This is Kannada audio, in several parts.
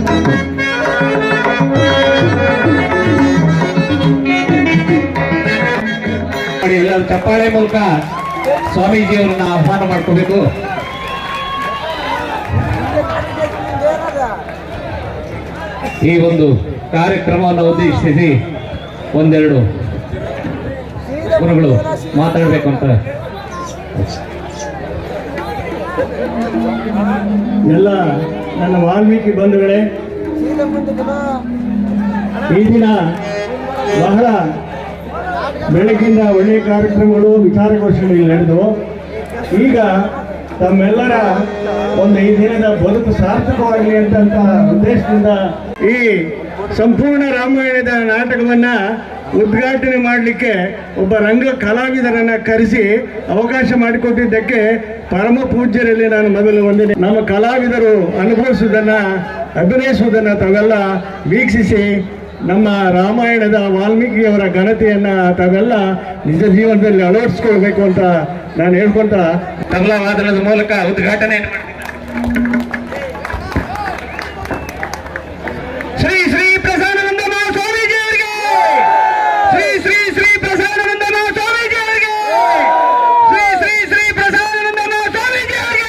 ಮಾಡಿ ಎಲ್ಲರೂ ಚಪ್ಪಾಳೆ ಮೂಲಕ ಸ್ವಾಮೀಜಿಯವರನ್ನ ಆಹ್ವಾನ ಮಾಡ್ಕೋಬೇಕು ಈ ಒಂದು ಕಾರ್ಯಕ್ರಮವನ್ನು ಉದ್ದೇಶಿಸಿ ಒಂದೆರಡು ಗುರುಗಳು ಮಾತಾಡಬೇಕು ಅಂತ ಎಲ್ಲ ನನ್ನ ವಾಲ್ಮೀಕಿ ಬಂಧುಗಳೇ ಈ ದಿನ ಬಹಳ ಬೆಳಗ್ಗಿಂದ ಒಳ್ಳೆಯ ಕಾರ್ಯಕ್ರಮಗಳು ವಿಚಾರಗೋಷ್ಠಿಗಳು ನಡೆದವು ಈಗ ತಮ್ಮೆಲ್ಲರ ಒಂದು ಈ ದಿನದ ಬದುಕು ಸಾರ್ಥಕವಾಗಲಿ ಅಂತಂತ ಉದ್ದೇಶದಿಂದ ಈ ಸಂಪೂರ್ಣ ರಾಮಾಯಣದ ನಾಟಕವನ್ನ ಉದ್ಘಾಟನೆ ಮಾಡಲಿಕ್ಕೆ ಒಬ್ಬ ರಂಗ ಕಲಾವಿದರನ್ನ ಕರೆಸಿ ಅವಕಾಶ ಮಾಡಿಕೊಟ್ಟಿದ್ದಕ್ಕೆ ಪರಮ ಪೂಜ್ಯರಲ್ಲಿ ನಾನು ಮೊದಲು ಒಂದಿನ ನಮ್ಮ ಕಲಾವಿದರು ಅನುಭವಿಸುವುದನ್ನ ಅಭಿನಯಿಸುವುದನ್ನ ತಾವೆಲ್ಲ ವೀಕ್ಷಿಸಿ ನಮ್ಮ ರಾಮಾಯಣದ ವಾಲ್ಮೀಕಿಯವರ ಘನತೆಯನ್ನ ತಾವೆಲ್ಲ ನಿಜ ಜೀವನದಲ್ಲಿ ಅಳವಡಿಸ್ಕೊಳ್ಬೇಕು ಅಂತ ನಾನು ಹೇಳ್ಕೊಂತ ತಬಲಾ ವಾದನದ ಮೂಲಕ ಉದ್ಘಾಟನೆಯನ್ನು ಮಾಡ್ತೀನಿ ಶ್ರೀ ಶ್ರೀ ಪ್ರಸಾದಾನಂದ ಮಹಾ ಸ್ವಾಮೀಜಿ ಅವರಿಗೆ ಶ್ರೀ ಶ್ರೀ ಶ್ರೀ ಪ್ರಸಾದಾನಂದ ಮಹಾ ಸ್ವಾಮೀಜಿ ಅವರಿಗೆ ಶ್ರೀ ಶ್ರೀ ಶ್ರೀ ಪ್ರಸಾದಾನಂದ ಮಹಾ ಸ್ವಾಮೀಜಿ ಅವರಿಗೆ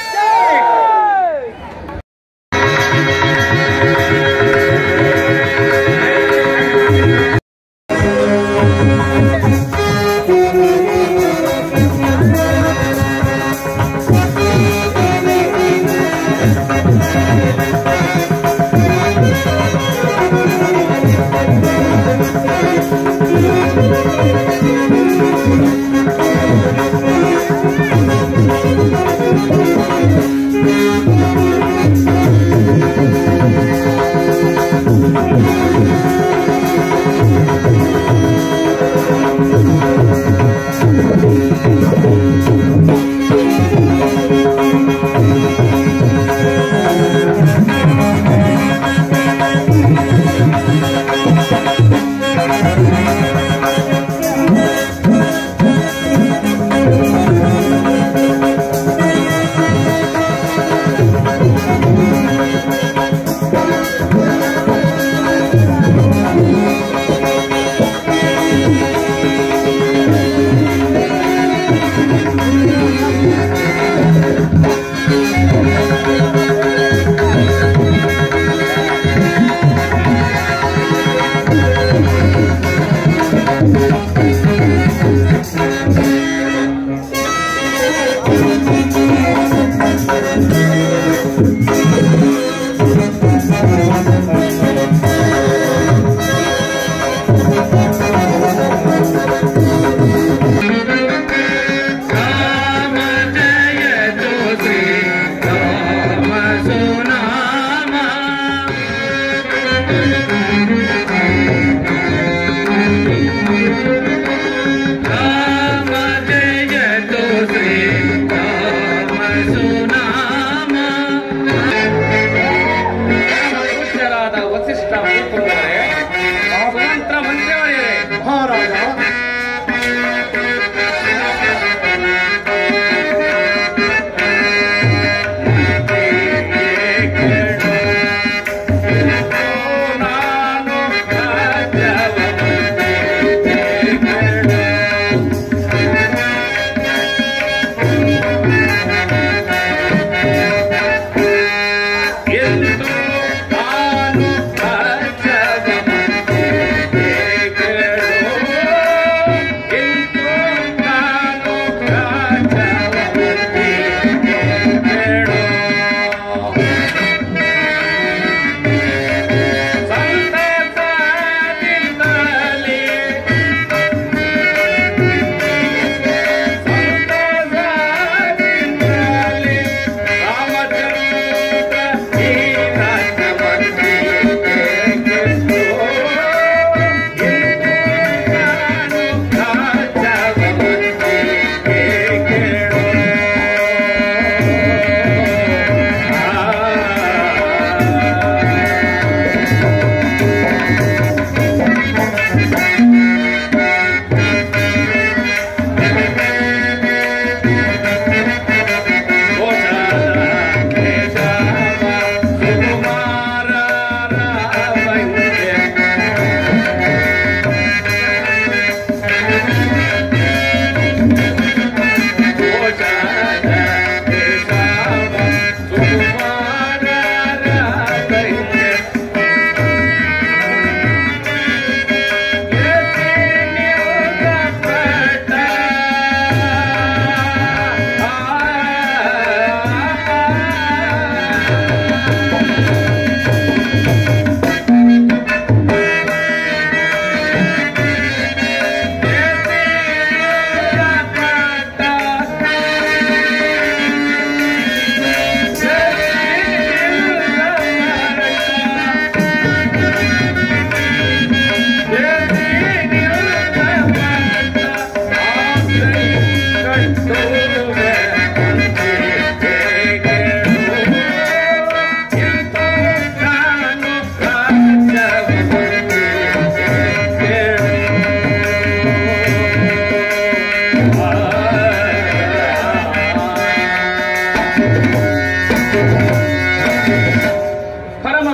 ಶ್ರೀ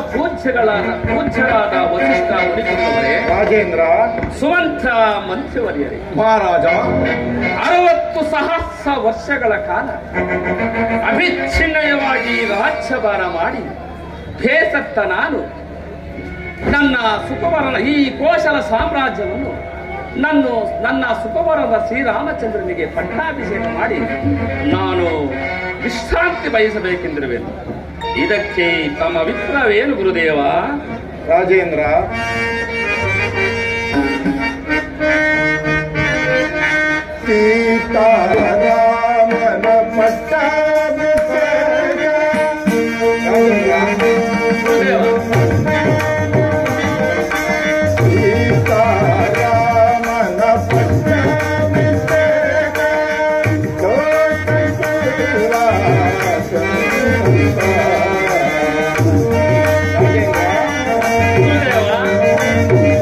ಪೂಜ್ಯಗಳಾದ ಪೂಜ್ಯರಾದ ವಸಿಷ್ಠ ಮುನಿಕುಂದವರೇ ರಾಜೇಂದ್ರ ಸುಮಂತ್ರ ಮಂತ್ರಿವರ್ಯರೇ ಮಹಾರಾಜ ಅರವತ್ತು ಸಹಸ್ರ ವರ್ಷಗಳ ಕಾಲ ಅವಿಚ್ಛಿನ್ನಯವಾಗಿ ರಾಜ್ಯಭಾರ ಮಾಡಿ ಬೇಸತ್ತ ನಾನು ನನ್ನ ಸುಖವರನ ಈ ಕೋಶಲ ಸಾಮ್ರಾಜ್ಯವನ್ನು ನನ್ನ ನನ್ನ ಸುಖವರದ ಶ್ರೀರಾಮಚಂದ್ರನಿಗೆ ಪಟ್ಟಾಭಿಷೇಕ ಮಾಡಿ ನಾನು ವಿಶ್ರಾಂತಿ ಬಯಸಬೇಕೆಂದಿರುವೆನು ಇದಕ್ಕೆ ತಮ್ಮ ಅಭಿಪ್ರಾಯವೇನು ಗುರುದೇವ ರಾಜೇಂದ್ರ ಸೀತಾರಾಮನ ಪಟ್ಟಾಭಿಷೇಕ ರಾಜೇಂದ್ರ, ಗುರುದೇವ ಸೀತಾರಾಮನ ಪಟ್ಟಾಭಿಷೇಕ ಗುರುದೇವ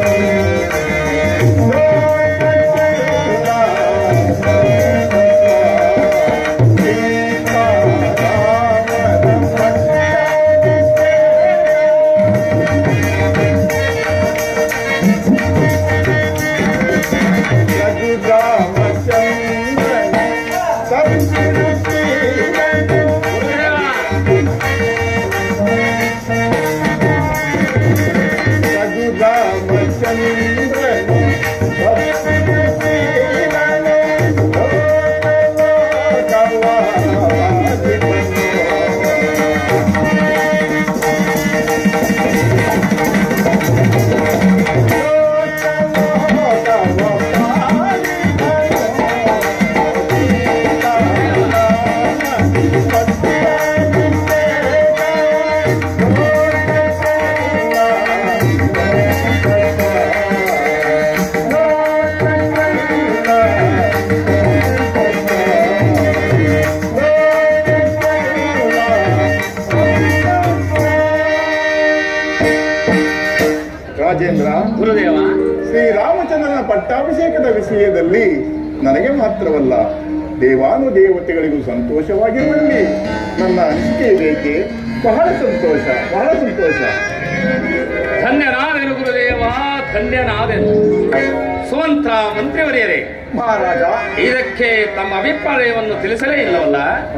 ರಾಜೇಂದ್ರ ಗುರುದೇವ ಶ್ರೀರಾಮಚಂದ್ರನ ಪಟ್ಟಾಭಿಷೇಕದ ವಿಷಯದಲ್ಲಿ ನನಗೆ ಮಾತ್ರವಲ್ಲ ದೇವಾನು ದೇವತೆಗಳಿಗೂ ಸಂತೋಷವಾಗಿರುವಲ್ಲಿ ನನ್ನ ಅನಿಸಿಕೆ ಬೇಕೆ ಬಹಳ ಸಂತೋಷ ಬಹಳ ಸಂತೋಷ ಧನ್ಯನಾದೆನು ಗುರುದೇವ ಧನ್ಯನಾದೆನು ಸುಮಂತ್ರ ಮಂತ್ರಿವರಿಯರೇ ಮಹಾರಾಜ ಇದಕ್ಕೆ ತಮ್ಮ ಅಭಿಪ್ರಾಯವನ್ನು ತಿಳಿಸಲೇ ಇಲ್ಲವಲ್ಲ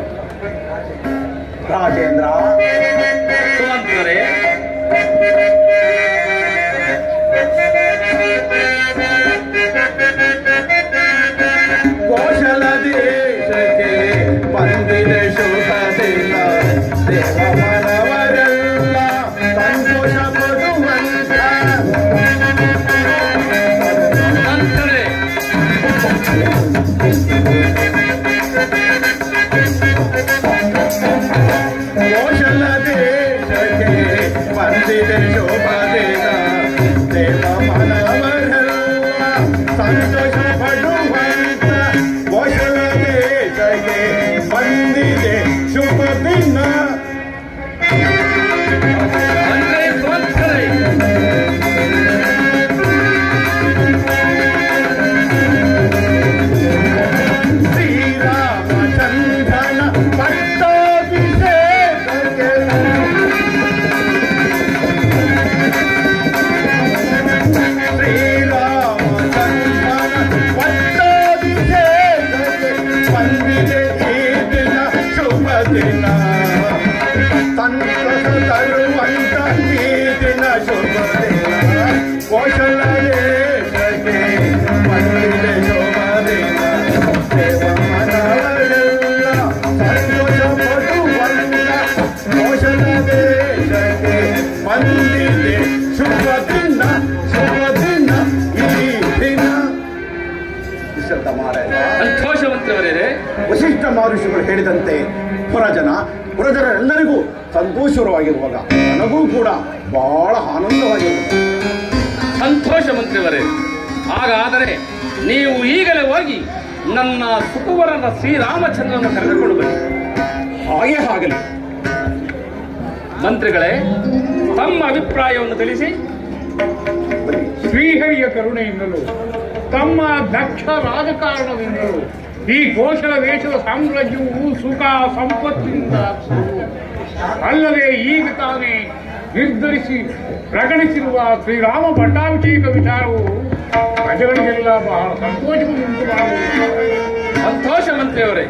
ರಾಜೇಂದ್ರ ಸುಮಂತ್ರರೇ ಕೋಶಲ ದೇಶಕ್ಕೆ ಬಂದಿದೆ ಶುಭ ದಿನ ದೇವ ಮನವರೆಲ್ಲ ಸಂತೋಷ ಪಡುವಂತ ಮಂತ್ರರೇ ಕೋಶಲ ದೇಶಕ್ಕೆ ಬಂದಿದೆ ಶೋಭ ದಿನ ದೇವ ಮನವರೆಲ್ಲ ಸಂತೋಷ ಪಡುವಂತ ಕೋಶಲ ದೇಶಕ್ಕೆ ಬಂದಿದೆ ಶುಭ ದಿನ ಮಂತ್ರೇ ಸುಮಂತ್ರರೇ ಶ್ರೀರಾಮಚಂದ್ರನ ಪಟ್ಟಾಭಿಷೇಕಕ್ಕೆ ಶ್ರೀರಾಮಚಂದ್ರನ ಪಟ್ಟಾಭಿಷೇಕಕ್ಕೆ ಬಂದಿದೆ ಈ ದಿನ ಶುಭ ದಿನ ಸಂತಸ ತರುವಂತ ಈ ದಿನ ಶುಭ ದಿನ ಕೌಶಲ ದೇಶಕ್ಕೆ ಬಂದಿದೆ ಶುಭ ದಿನ ದೇವ ಮನವರೆಲ್ಲ ಸಂತೋಷ ಪಡುವಂತ ಕೌಶಲ ದೇಶಕ್ಕೆ ಬಂದಿದೆ ಶುಭ ದಿನ ಶುಭ ದಿನ ಈ ದಿನ ವಿಶ್ವದ ಮಹಾರಾಜ ಸಂತೋಷ ಮಂತ್ರಿವರಿಯರೇ ವಶಿಷ್ಠ ಮಹರ್ಷಿಗಳು ಹೇಳಿದಂತೆ ಪುರಜನ ಪುರಜನರೆಲ್ಲರಿಗೂ ಸಂತೋಷವಾಗಿರುವಾಗ ನನಗೂ ಕೂಡ ಬಹಳ ಆನಂದವಾಗಿರುತ್ತದೆ ಸಂತೋಷ ಮಂತ್ರಿವರೇ ಹಾಗಾದರೆ ನೀವು ಈಗಲೇ ಹೋಗಿ ನನ್ನ ಸುಕುವರನ ಶ್ರೀರಾಮಚಂದ್ರನ ಕರೆದುಕೊಂಡು ಬನ್ನಿ ಹಾಗೆ ಆಗಲಿ ಮಂತ್ರಿಗಳೇ ತಮ್ಮ ಅಭಿಪ್ರಾಯವನ್ನು ತಿಳಿಸಿ ಬನ್ನಿ ಶ್ರೀಹರಿಯ ಕರುಣೆಯಿಂದಲೂ ತಮ್ಮ ದಕ್ಷ ರಾಜಕಾರಣದಿಂದಲೂ ಈ ಕೋಶಲ ದೇಶದ ಸಾಮ್ರಾಜ್ಯವು ಸುಖ ಸಂಪತ್ತಿನಿಂದ ಕೂಡಿದೆ. ಅಲ್ಲದೆ ಈಗ ತಾನೇ ನಿರ್ಧರಿಸಿ ಪ್ರಕಟಿಸಿರುವ ಶ್ರೀರಾಮ ಪಟ್ಟಾಭಿಷೇಕ ವಿಚಾರವು ಪ್ರಜೆಗಳಿಗೆಲ್ಲ ಬಹಳ ಸಂತೋಷವನ್ನುಂಟು ಮಾಡುವುದು ಸಂತೋಷ ಮಂತ್ರಿಯವರೇ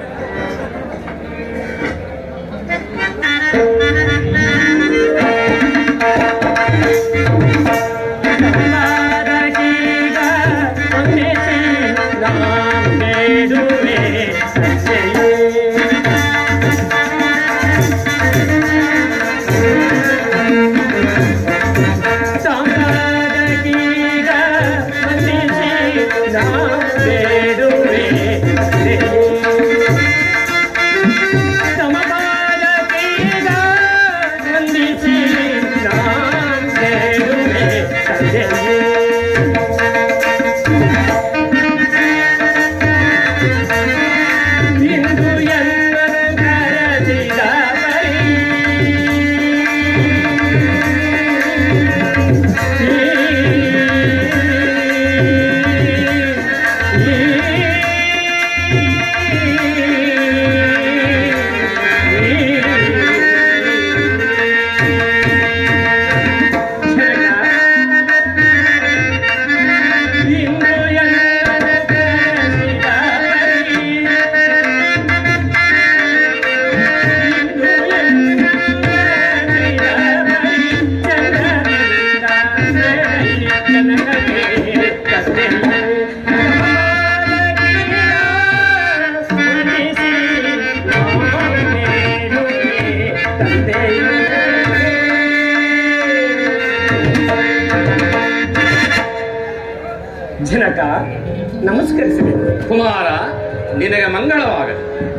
ಜನಕ ನಮಸ್ಕರಿಸಬೇಕು ಕುಮಾರ ನಿನಗೆ ಮಂಗಳವಾಗಲಿ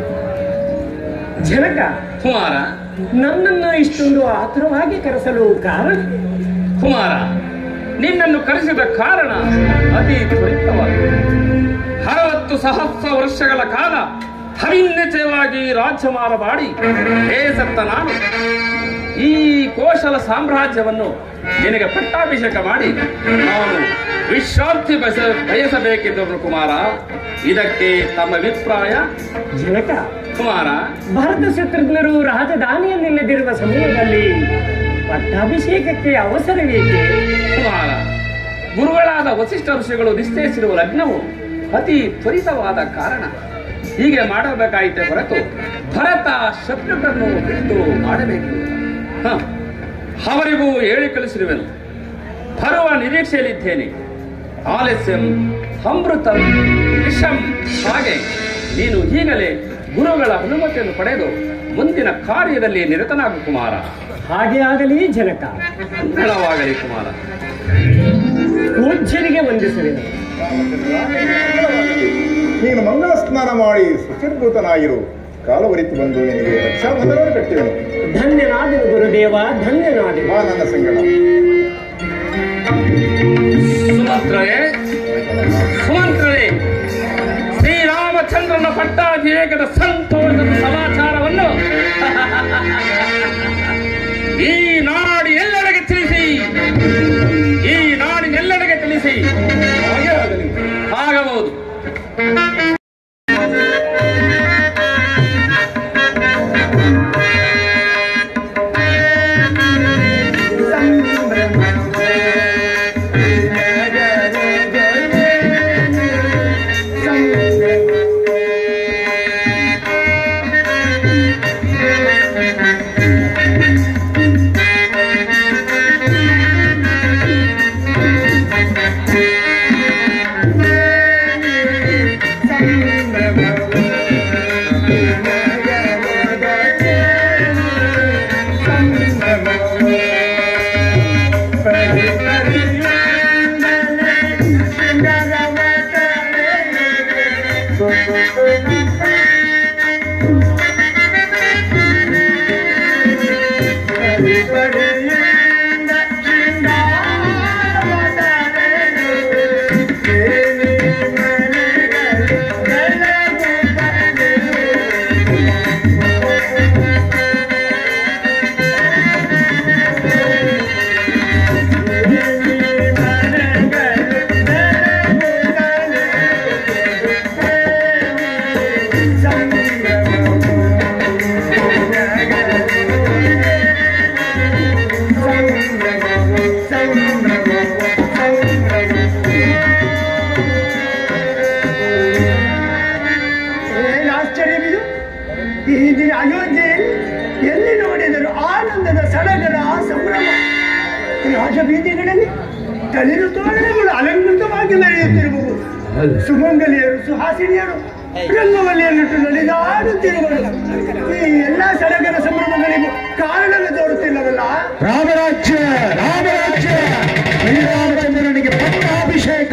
ಜನಕ ಕುಮಾರ ನನ್ನನ್ನು ಇಷ್ಟೊಂದು ಆತುರವಾಗಿ ಕರೆಸಲು ಕಾರಣ ಕುಮಾರ ನಿನ್ನನ್ನು ಕರೆಸಿದ ಕಾರಣ ಅತಿ ತ್ವರಿತವಾಗಿದೆ ಅರವತ್ತು ಸಹಸ್ರ ವರ್ಷಗಳ ಕಾಲ ಹವಿನ್ಯಚಯವಾಗಿ ರಾಜ್ಯಮಾಲ ಮಾಡಿ ಬೇಸತ್ತ ನಾನು ಈ ಕೋಶಲ ಸಾಮ್ರಾಜ್ಯವನ್ನು ನಿನಗೆ ಪಟ್ಟಾಭಿಷೇಕ ಮಾಡಿ ನಾನು ವಿಶ್ರಾಂತಿ ಬಯಸ ಬಯಸಬೇಕೆಂದರು ಕುಮಾರ ಇದಕ್ಕೆ ತಮ್ಮ ಅಭಿಪ್ರಾಯ ಜನಕ ಕುಮಾರ ಭರತ ಶತ್ರುಘ್ನರು ರಾಜಧಾನಿಯಲ್ಲಿಲ್ಲದಿರುವ ಸಮಯದಲ್ಲಿ ಪಟ್ಟಾಭಿಷೇಕಕ್ಕೆ ಅವಸರವೇಕೆ ಕುಮಾರ ಗುರುಗಳಾದ ವಸಿಷ್ಠ ಋಷಿಗಳು ನಿಶ್ಚಯಿಸಿರುವ ಲಗ್ನವು ಅತಿ ತ್ವರಿತವಾದ ಕಾರಣ ಹೀಗೆ ಮಾಡಬೇಕಾಯಿತೆ ಹೊರತು ಭರತ ಶತ್ರುಗಳನ್ನು ಬಿಟ್ಟು ಮಾಡಬೇಕು ಹ, ಅವರಿಗೂ ಹೇಳಿ ಕಳಿಸಿರುವೆನು ಬರುವ ನಿರೀಕ್ಷೆಯಲ್ಲಿದ್ದೇನೆ ಆಲಸ್ಯಂ ಅಮೃತಂ ವಿಷಂ ಹಾಗೆ ನೀನು ಈಗಲೇ ಗುರುಗಳ ಅನುಮತಿಯನ್ನು ಪಡೆದು ಮುಂದಿನ ಕಾರ್ಯದಲ್ಲಿ ನಿರತನಾಗು ಕುಮಾರ ಹಾಗೆ ಆಗಲಿ ಜನಕ ಮಂಗಳವಾಗಲಿ ಕುಮಾರ ಪೂಜ್ಯರಿಗೆ ವಂದಿಸುವೆನು ನೀನು ಮಂಗಳ ಸ್ನಾನ ಮಾಡಿ ಶುಚಿರ್ಭೂತನಾಗಿರು ಕಾಲವರಿತು ಬಂದು ನಿನಗೆ ರಕ್ಷಾಬಂಧನವನ್ನು ಕಟ್ಟಿವೆನು ಧನ್ಯನಾದನು ಗುರುದೇವ ಧನ್ಯನಾದನು ಬಾ ನನ್ನ ಸಂಗಡ ಸುಮಂತ್ರರೇ ಸುಮಂತ್ರರೇ ಶ್ರೀರಾಮಚಂದ್ರನ ಪಟ್ಟಾಭಿಷೇಕದ ಸಂತೋಷದ ಸಮಾಚಾರವನ್ನು ಈ ನಾಡಿನೆಲ್ಲರಿಗೆ ತಿಳಿಸಿ ಈ ನಾಡಿನೆಲ್ಲರಿಗೆ ತಿಳಿಸಿ ಹಾಗೆ ಆಗಲಿ. ಆಗಬಹುದು ಏನು ಆಶ್ಚರ್ಯವಿದು ಈ ದಿನ ಅಯೋಧ್ಯೆಯಲ್ಲಿ ಎಲ್ಲಿ ನೋಡಿದರು ಆನಂದದ ಸಡಗರ ಸಂಭ್ರಮ ರಾಜಬೀದಿಗಳಲ್ಲಿ ತಳಿರು ತೋರಣಗಳು ಅಲಂಕೃತವಾಗಿ ನಡೆಯುತ್ತಿರುವುದು ಸುಮಂಗಲಿಯರು ಸುಹಾಸಿನಿಯರು ರಂಗವಲ್ಲಿಯನ್ನಿಟ್ಟು ನಡೆದಾಡುತ್ತಿರುವರು ಈ ಎಲ್ಲಾ ಸಡಗರ ಸಂಭ್ರಮಗಳಿಗೂ ಕಾರಣವೇ ತೋರುತ್ತಿಲ್ಲವಲ್ಲ ರಾಮರಾಜ್ಯ ರಾಮರಾಜ್ಯ ಶ್ರೀರಾಮಚಂದ್ರನಿಗೆ ಪಟ್ಟಾಭಿಷೇಕ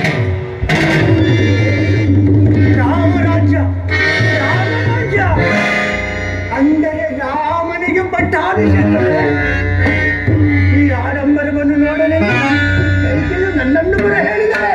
ರಾಮರಾಜ್ಯ ರಾಮರಾಜ್ಯ ಅಂದರೆ ರಾಮನಿಗೆ ಪಟ್ಟಾಭಿಷೇಕವೇ ಈ ಆಡಂಬರವನ್ನು ನೋಡಲೇ ಕೈಕೆಲು ನನ್ನನ್ನು ಕೂಡ ಹೇಳಿದ್ದಾರೆ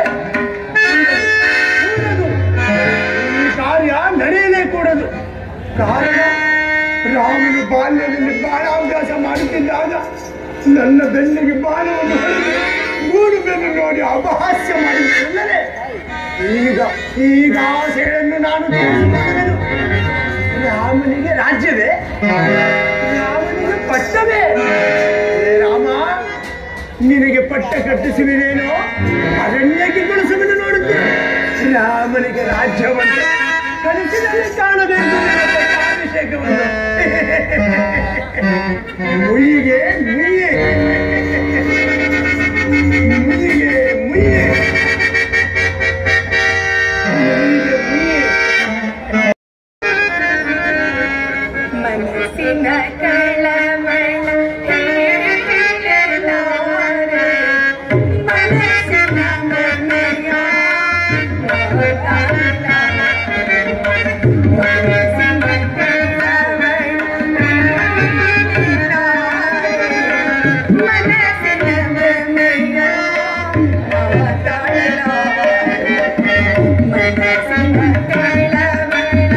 ಕೂಡದು. ಈ ಕಾರ್ಯ ನಡೆಯಲೇ ಕೂಡದು ಕಾರಣ ರಾಮನು ಬಾಲ್ಯದಲ್ಲಿ ಬಾಣಾಭ್ಯಾಸ ಮಾಡುತ್ತಿದ್ದಾಗ ನನ್ನ ಬೆನ್ನಿಗೆ ಬಾಣವನ್ನು ಹೊಡೆದು ಮೂರು ಬೆನ್ನು ನೋಡಿ ಅಪಹಾಸ್ಯ ಮಾಡಿದ್ದಲ್ಲದೆ ಈಗ ಈಗ ಆಸೆಯನ್ನು ನಾನು ತೀರಿಸಿಕೊಂಡೆನು ರಾಮನಿಗೆ ರಾಜ್ಯವೇ ರಾಮನಿಗೆ ಪಟ್ಟವೇ ಹೇ ರಾಮ ನಿನಗೆ ಪಟ್ಟ ಕಟ್ಟಿಸುವಿನೇನೋ ಅರಣ್ಯಕ್ಕೆ ಕಳಿಸುವುದು ನೋಡುತ್ತೇನೆ ರಾಮನಿಗೆ ರಾಜ್ಯವನ್ನು ಕನಸಿನಲ್ಲಿ ಕಾಣಬೇಕು ನಿನ್ನ ಪಟ್ಟಾಭಿಷೇಕವನ್ನು ಮುಯಿಗೆ ಮುಯ್ಯೆ ಮುಯಿಗೆ ಮುಯ್ಯೆ ಮುಯಿಗೆ ಮುಯ್ಯೆ ಮನಸ್ಸಿನ ಕಳವಳ ಹೇಳಲಾರೆ ಮನಸ್ಸಿನ ಮನೆಯ ಮನಸ್ಸಿನ ಕಳವಳ ಮನಸ್ಸಿನ ಮನೆಯ ಮನಸ್ಸಿನ ಕಳವಳ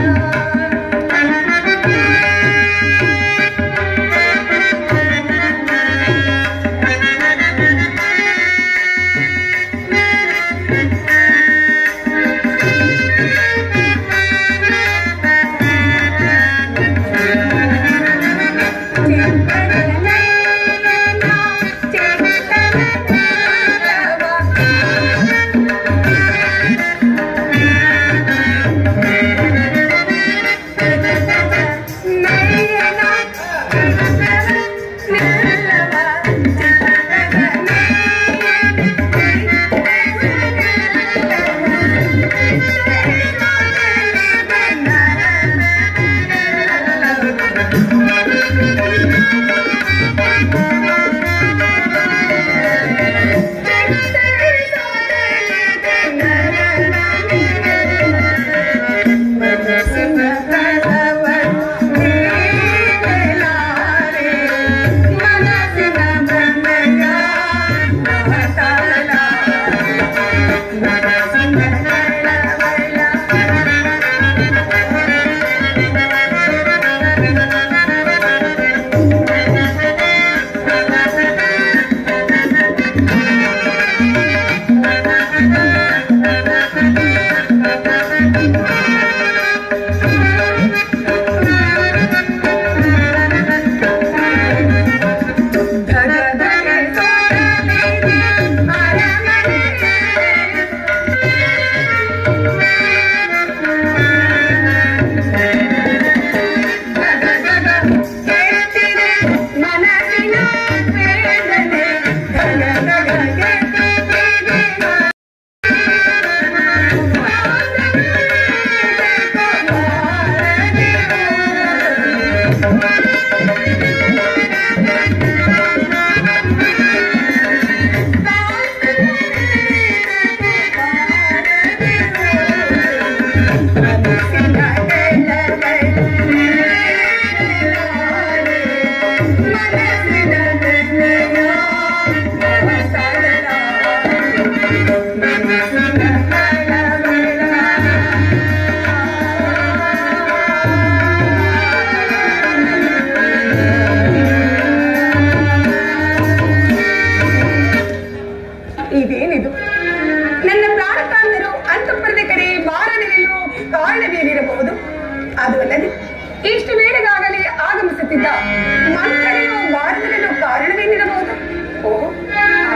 ಇದೇನಿದು ನನ್ನ ಪ್ರಾಣಕಾಂತರು ಅಂತಃಪುರದ ಕಡೆ ಬಾರದಿರಲು ಕಾರಣವೇನಿರಬಹುದು ಅದು ಅಲ್ಲದೆ ಇಷ್ಟು ವೇಳೆಗಾಗಲೇ ಆಗಮಿಸುತ್ತಿದ್ದ ಮಂತ್ರಿಯು ಬಾರದಿರಲು ಕಾರಣವೇನಿರಬಹುದು ಓಹೋ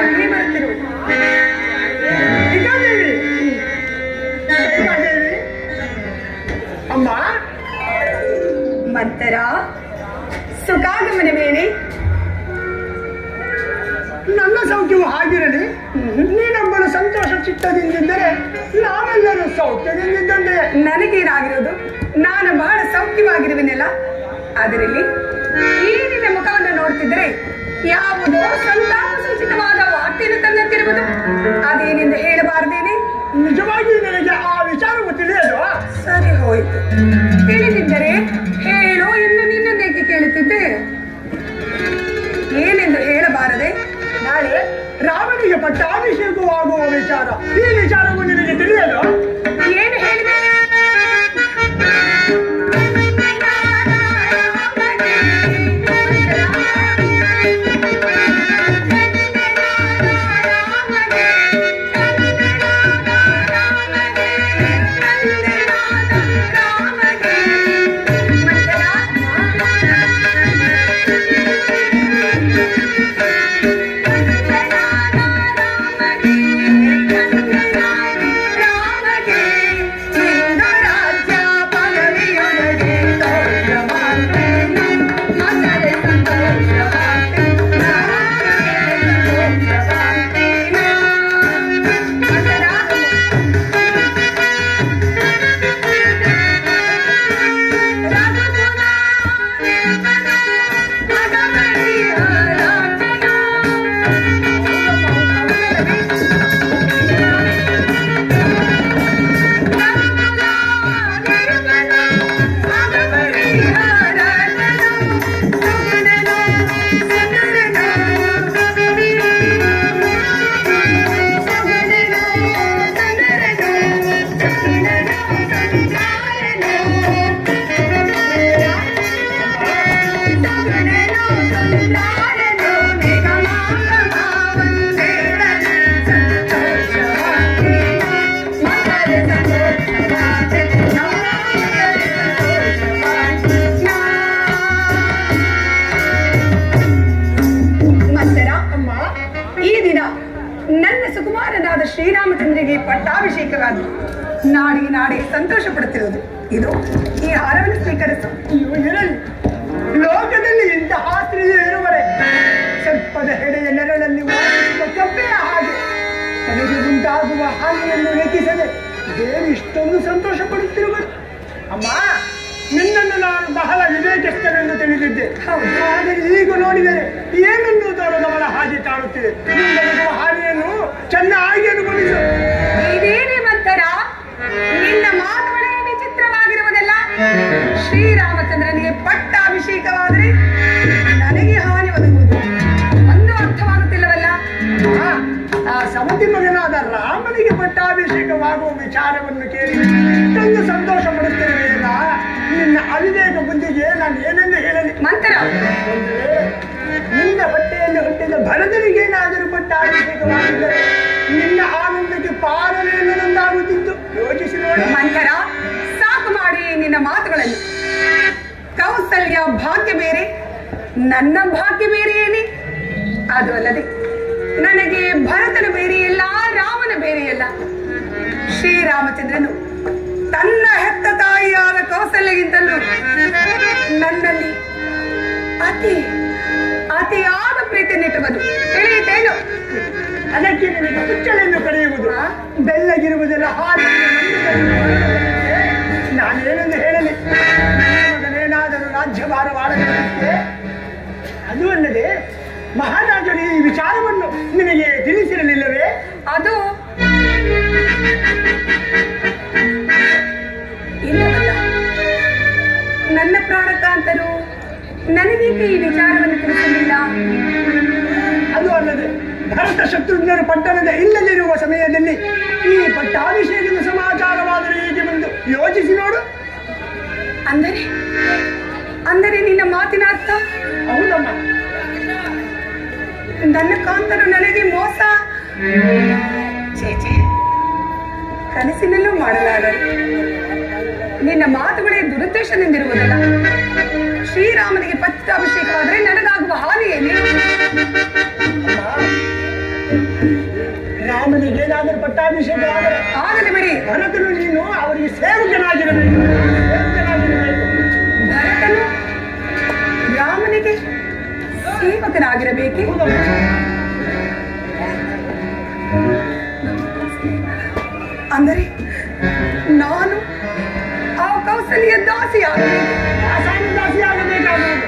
ನನ್ನ ಸೌಖ್ಯವು ಹಾಗಿರಲಿ ನೀನೊಬ್ಬಳು ಸಂತೋಷ ಚಿತ್ತದಿಂದಿದ್ದರೆ ನಾವೆಲ್ಲರೂ ಸೌಖ್ಯದಿಂದಿದ್ದಂತೆ ನನಗೇನಾಗಿರೋದು ನಾನು ಬಹಳ ಸೌಖ್ಯವಾಗಿರುವೆನಲ್ಲ ಅದರಲ್ಲಿ ಈ ನಿನ್ನ ಮುಖವನ್ನು ನೋಡ್ತಿದ್ರೆ ಯಾವುದೋ ಸಂತಾಪ ಸೂಚಿತವಾದ ವಾರ್ತೆಯನ್ನು ತಂದಂತಿರುವುದು ಅದೇನೆಂದು ಹೇಳಬಾರದೇನೆ ನಿಜವಾಗಿಯೂ ನನಗೆ ಆ ವಿಚಾರವು ತಿಳಿಯದು ಸರಿ ಹೋಯ್ತು ತಿಳಿದಿದ್ದರೆ ಹೇಳು ಎಂದು ನಿನ್ನನ್ನೇಕೆ ಕೇಳುತ್ತಿದ್ದೆ ಏನೆಂದು ಹೇಳಬಾರದೆ ನಾಳೆ ರಾಮನಿಗೆ ಪಟ್ಟಾಭಿಷೇಕವಾಗುವ ವಿಚಾರ ಈ ವಿಚಾರವು ನಿನಗೆ ತಿಳಿಯದು ಏನು ಹೇಳಿದೆ ಮಂತರ ಅಮ್ಮ ಈ ದಿನ ನನ್ನ ಸುಕುಮಾರನಾದ ಶ್ರೀರಾಮಚಂದ್ರಿಗೆ ಪಟ್ಟಾಭಿಷೇಕವಾದ ನಾಡಿಗೆ ನಾಡಿ ಸಂತೋಷ ಪಡುತ್ತಿರುವುದು ಇದು ಈ ಹಾರವನ್ನು ಸ್ವೀಕರಿಸು ಇವು ಇರಲಿ ಲೋಕದಲ್ಲಿ ಇಂತಹ ಸ್ತ್ರೀಯು ಇರುವರೆ ಸ್ವಲ್ಪದ ಹೆಡೆಯ ನೆರಳಲ್ಲಿ ವಾಸಿಸುವ ಕಪ್ಪೆಯ ಹಾಗೆ ತನಗೆ ಉಂಟಾಗುವ ಹಾನಿಯನ್ನು ಲೆಕ್ಕಿಸದೆ ದೇವಿ ಇಷ್ಟೊಂದು ಸಂತೋಷ ಪಡುತ್ತಿರುವರು ಅಮ್ಮ ನಿನ್ನನ್ನು ನಾನು ಬಹಳ ವಿವೇಕಸ್ಥನೆಂದು ತಿಳಿದಿದ್ದೆ ಹೌದು. ಆದರೆ ಈಗ ನೋಡಿದರೆ ಏನನ್ನು ತೋರದವಳ ಹಾಗೆ ಕಾಣುತ್ತಿದೆ ನಿನ್ನಲ್ಲಿರುವ ಹಾನಿಯನ್ನು ಚೆನ್ನಾಗಿ ಅನುಭವಿಸು ಇದೇನೇ ಮಂತರ ನಿನ್ನ ಮಾತುಗಳೇ ವಿಚಿತ್ರವಾಗಿರುವುದಲ್ಲ ಶ್ರೀರಾಮಚಂದ್ರನಿಗೆ ಪಟ್ಟಾಭಿಷೇಕವಾದರೆ ನನಗೆ ಹಾನಿ ಒದಗುವುದು ಒಂದು ಅರ್ಥವಾಗುತ್ತಿಲ್ಲವಲ್ಲ ಆ, ಆ ಸಮತಿ ಮಗನಾದ ರಾಮನಿಗೆ ಪಟ್ಟಾಭಿಷೇಕವಾಗುವ ವಿಚಾರವನ್ನು ಕೇಳಿ ಇಷ್ಟೊಂದು ಸಂತೋಷ ಪಡುತ್ತಿರುವೆಯಲ್ಲ ನಿನ್ನ ಅವಿವೇಕ ಬುದ್ಧಿಗೆ ನಾನು ಏನೆಂದು ಹೇಳಲಿ ಮಂತರ ಅಂದ್ರೆ, ನಿನ್ನ ಹೊಟ್ಟೆಯಲ್ಲಿ ಹುಟ್ಟಿದ ಭರತನಿಗೇನಾದರೂ ಪಟ್ಟಾಭಿಷೇಕವಾಗಿದ್ದರೆ ನಿನ್ನ ಆನಂದಕ್ಕೆ ಪಾಲನೆಯಲ್ಲೊಂದಾಗುತ್ತಿತ್ತು ಯೋಚಿಸಿ ನೋಡಿ ಮಂತರ ಸಾಕು ಮಾಡಿ ನಿನ್ನ ಮಾತುಗಳನ್ನು ಕೌಸಲ್ಯ ಭಾಗ್ಯ ಬೇರೆ ನನ್ನ ಭಾಗ್ಯ ಬೇರೆಯೇನೆ ಅದು ಅಲ್ಲದೆ ನನಗೆ ಭರತನ ಬೇರೆಯಲ್ಲ ರಾಮನ ಬೇರೆಯಲ್ಲ ಶ್ರೀರಾಮಚಂದ್ರನು ತನ್ನ ಹೆತ್ತ ತಾಯಿಯಾದ ಕೌಸಲ್ಯಗಿಂತಲೂ ನನ್ನಲ್ಲಿ ಅತಿ ಅತಿಯಾದ ಪ್ರೀತಿಯನ್ನಿಟ್ಟುವುದು ತಿಳಿಯಿತೇನು ಅದಕ್ಕೆ ನಿನಗೆ ಕುಚ್ಚಳೆಯನ್ನು ಕರೆಯುವುದು ಬೆಲ್ಲಗಿರುವುದೆಲ್ಲ ಹಾಲು ನಾನೇನೆಂದು ಹೇಳಲಿ ನನ್ನ ಮಗನೇನಾದರೂ ರಾಜ್ಯಭಾರವಾಡಬೇಕಂತೆ ಅದು ಅಲ್ಲದೆ ಮಹಾರಾಜರು ಈ ವಿಚಾರವನ್ನು ನಿನಗೆ ತಿಳಿಸಿರಲಿಲ್ಲವೇ ಅದು ಇಲ್ಲವಲ್ಲ ನನ್ನ ಪ್ರಾಣಕಾಂತರು ನನಗೇಕೆ ಈ ವಿಚಾರವನ್ನು ತಿಳಿಸಲಿಲ್ಲ ಅದು ಅಲ್ಲದೆ ಭರತ ಶತ್ರುಘ್ನರು ಪಟ್ಟಣದ ಇಲ್ಲದಿರುವ ಸಮಯದಲ್ಲಿ ಈ ಪಟ್ಟಾಭಿಷೇಕದ ಸಮಾಚಾರವಾದರೂ ಹೀಗೆ ಬಂದು ಯೋಚಿಸಿ ನೋಡು ಅಂದರೆ ಅಂದರೆ ನಿನ್ನ ಮಾತಿನ ಅರ್ಥ ಹೌದಮ್ಮ ನನ್ನ ಕಾಂತರು ನನಗೆ ಮೋಸ ಛೇ, ಛೇ. ಕನಸಿನಲ್ಲೂ ಮಾಡಲಾರರು ನಿನ್ನ ಮಾತುಗಳೇ ದುರುದ್ದೇಶದಿಂದಿರುವುದಲ್ಲ ಶ್ರೀರಾಮನಿಗೆ ಪಟ್ಟಾಭಿಷೇಕವಾದರೆ ನನಗಾಗುವ ಹಾನಿ ಏನೇ ರಾಮನಿಗೆ ಏನಾದರೂ ಪಟ್ಟಾಭಿಷೇಕ ಆದರೆ ಆಗಲಿ ಬಿಡಿ ಭರತನು ನೀನು ಅವರಿಗೆ ಸೇವಕನಾಗಿರಬೇಕು ಸೇವಕನಾಗಿರಬೇಕು ಭರತನು ರಾಮನಿಗೆ ಸೇವಕನಾಗಿರಬೇಕೆ ಅಂದರೆ ನಾನು ಆ ಕೌಸಲ್ಯ ದಾಸಿಯಾಗಬೇಕು ಆಸಾಮಿ ದಾಸಿಯಾಗಬೇಕಾಗುವುದು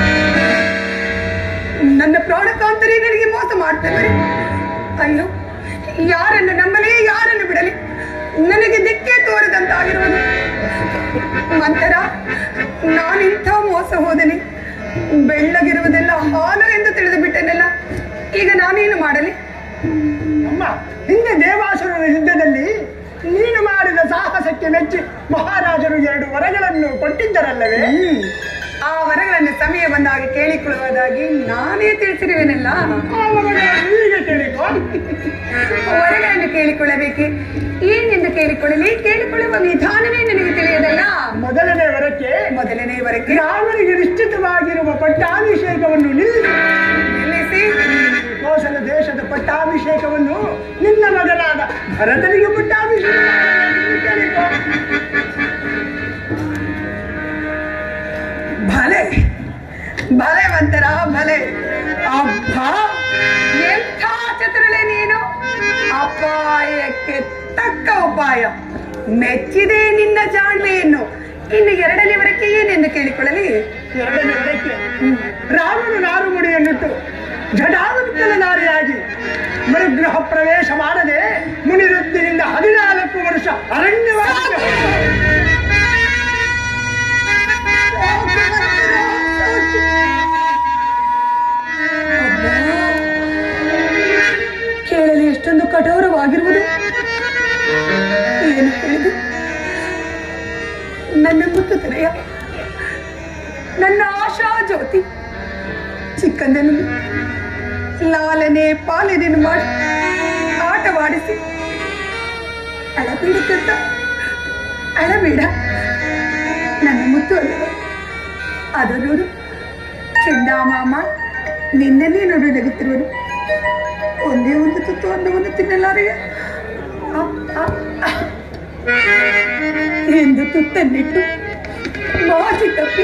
ನನ್ನ ಪ್ರಾಣಕಾಂತರೇ ನನಗೆ ಮೋಸ ಮಾಡ್ತಿದ್ದಾರೆ ಅಯ್ಯೋ ಯಾರನ್ನು ನಂಬಲಿ ಯಾರನ್ನು ಬಿಡಲಿ ನನಗೆ ದಿಕ್ಕೆ ತೋರದಂತಾಗಿರುವುದು ಮಂತರ ನಾನಿಂಥ ಮೋಸ ಹೋದನೆ ಬೆಳ್ಳಗಿರುವುದೆಲ್ಲ ಹಾಲು ಎಂದು ತಿಳಿದು ಬಿಟ್ಟೆನಲ್ಲ ಈಗ ನಾನೇನು ಮಾಡಲಿ ಅಮ್ಮ ಹಿಂದೆ ದೇವಾಸುರನ ಯುದ್ಧದಲ್ಲಿ ನೀನು ಮಾಡಿದ ಸಾಹಸಕ್ಕೆ ಮೆಚ್ಚಿ ಮಹಾರಾಜರು ಎರಡು ವರಗಳನ್ನು ಕೊಟ್ಟಿದ್ದರಲ್ಲವೇ ಆ ವರಗಳನ್ನು ಸಮಯ ಬಂದಾಗ ಕೇಳಿಕೊಳ್ಳುವುದಾಗಿ ನಾನೇ ತಿಳಿಸಿರುವೆನಲ್ಲ ಆ ವರಗಳನ್ನು ಹೀಗೆ ಕೇಳಿಕೊ ವರಗಳನ್ನು ಕೇಳಿಕೊಳ್ಳಬೇಕೆ ಏನೆಂದು ಕೇಳಿಕೊಳ್ಳಲಿ ಕೇಳಿಕೊಳ್ಳುವ ವಿಧಾನವೇ ನನಗೆ ತಿಳಿಯದಲ್ಲ ಮೊದಲನೇ ವರಕ್ಕೆ ಮೊದಲನೇ ವರಕ್ಕೆ ರಾಮನಿಗೆ ನಿಶ್ಚಿತವಾಗಿರುವ ಪಟ್ಟಾಭಿಷೇಕವನ್ನು ನಿಲ್ಲಿಸಿ ನಿಲ್ಲಿಸಿ ಕೋಸಲ ದೇಶದ ಪಟ್ಟಾಭಿಷೇಕವನ್ನು ನಿನ್ನ ಮಗನಾದ ಭರತನಿಗೆ ಪಟ್ಟಾಭಿಷೇಕ ಮಾಡಬೇಕೆಂದು ಕೇಳಿಕೊ ಭಲೆ ಭಲೆವಂತರ ಭಲೆ ಅಬ್ಬ ಎಂಥ ಚತುರಳೆ ನೀನು ಅಪಾಯಕ್ಕೆ ತಕ್ಕ ಉಪಾಯ ಮೆಚ್ಚಿದೆ ನಿನ್ನ ಜಾಣ್ಮೆಯನ್ನು ಇನ್ನು ಎರಡನೇ ವರಕ್ಕೆ ಏನೆಂದು ಕೇಳಿಕೊಳ್ಳಲಿ ಎರಡನೇ ವರಕ್ಕೆ ರಾಮನು ನಾರುಮುಡಿಯನ್ನಿಟ್ಟು ಜಡಾವೃತ್ತಲಧಾರಿಯಾಗಿ ಮರುಗ್ರಹ ಪ್ರವೇಶ ಮಾಡದೆ ಮುನಿವೃತ್ತಿನಿಂದ ಹದಿನಾಲ್ಕು ವರ್ಷ ಅರಣ್ಯವಾಸ ಕೇಳಲು ಎಷ್ಟೊಂದು ಕಠೋರವಾಗಿರುವುದು ಏನು ಹೇಳಿದು ನನ್ನ ಮುತ್ತುತನೆಯ ನನ್ನ ಆಶಾ ಜ್ಯೋತಿ ಚಿಕ್ಕಂದಿನಲ್ಲಿ ಲಾಲನೆ ಪಾಲನೆಯನ್ನು ಮಾಡಿ ಆಟವಾಡಿಸಿ ಅಳಬೇಡುತ್ತ ಅಳಬೇಡ ನನ್ನ ಮುತ್ತು ಅಲ್ಲವ ಅದು ನೋಡು ಚಂದಾಮಾಮ ನಿನ್ನೆನೇ ನೋಡು ನಗುತ್ತಿರುವನು ಒಂದೇ ಒಂದು ತುತ್ತು ಅನ್ನವನ್ನು ತಿನ್ನಲಾರೆಯ ಆ, ಆ, ಆ. ಎಂದು ತುತ್ತನ್ನಿಟ್ಟು ಮಾಸಿ ತಪ್ಪಿ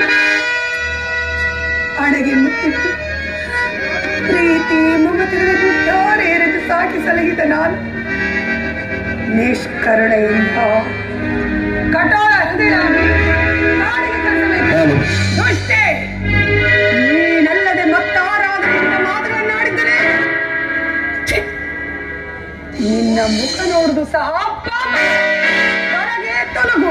ಅಡಗೆ ಮುತ್ತಿಟ್ಟು ಪ್ರೀತಿ ಮಮತೆಗಳ ದುಡ್ಡಾರೇರೆಂದು ಸಾಕಿ ಸಲಹಿದ ನಾನು ನಿಷ್ಕರುಣೆಯಿಂದ ಕಠೋರ ಹೃದಯ ಕಾಡಿಗೆ ಕಳಿಸಬೇಕು ದುಷ್ಟೇ ನೀನಲ್ಲದೆ ಮತ್ತಾರಾದ ನಿನ್ನ ಮಾತುಗಳನ್ನಾಡಿದ್ದರೆ ಛೆ! ನಿನ್ನ ಮುಖ ನೋಡುದು ಸಹ ಪಾಪ. ಹೊರಗೆ ತೊಲಗು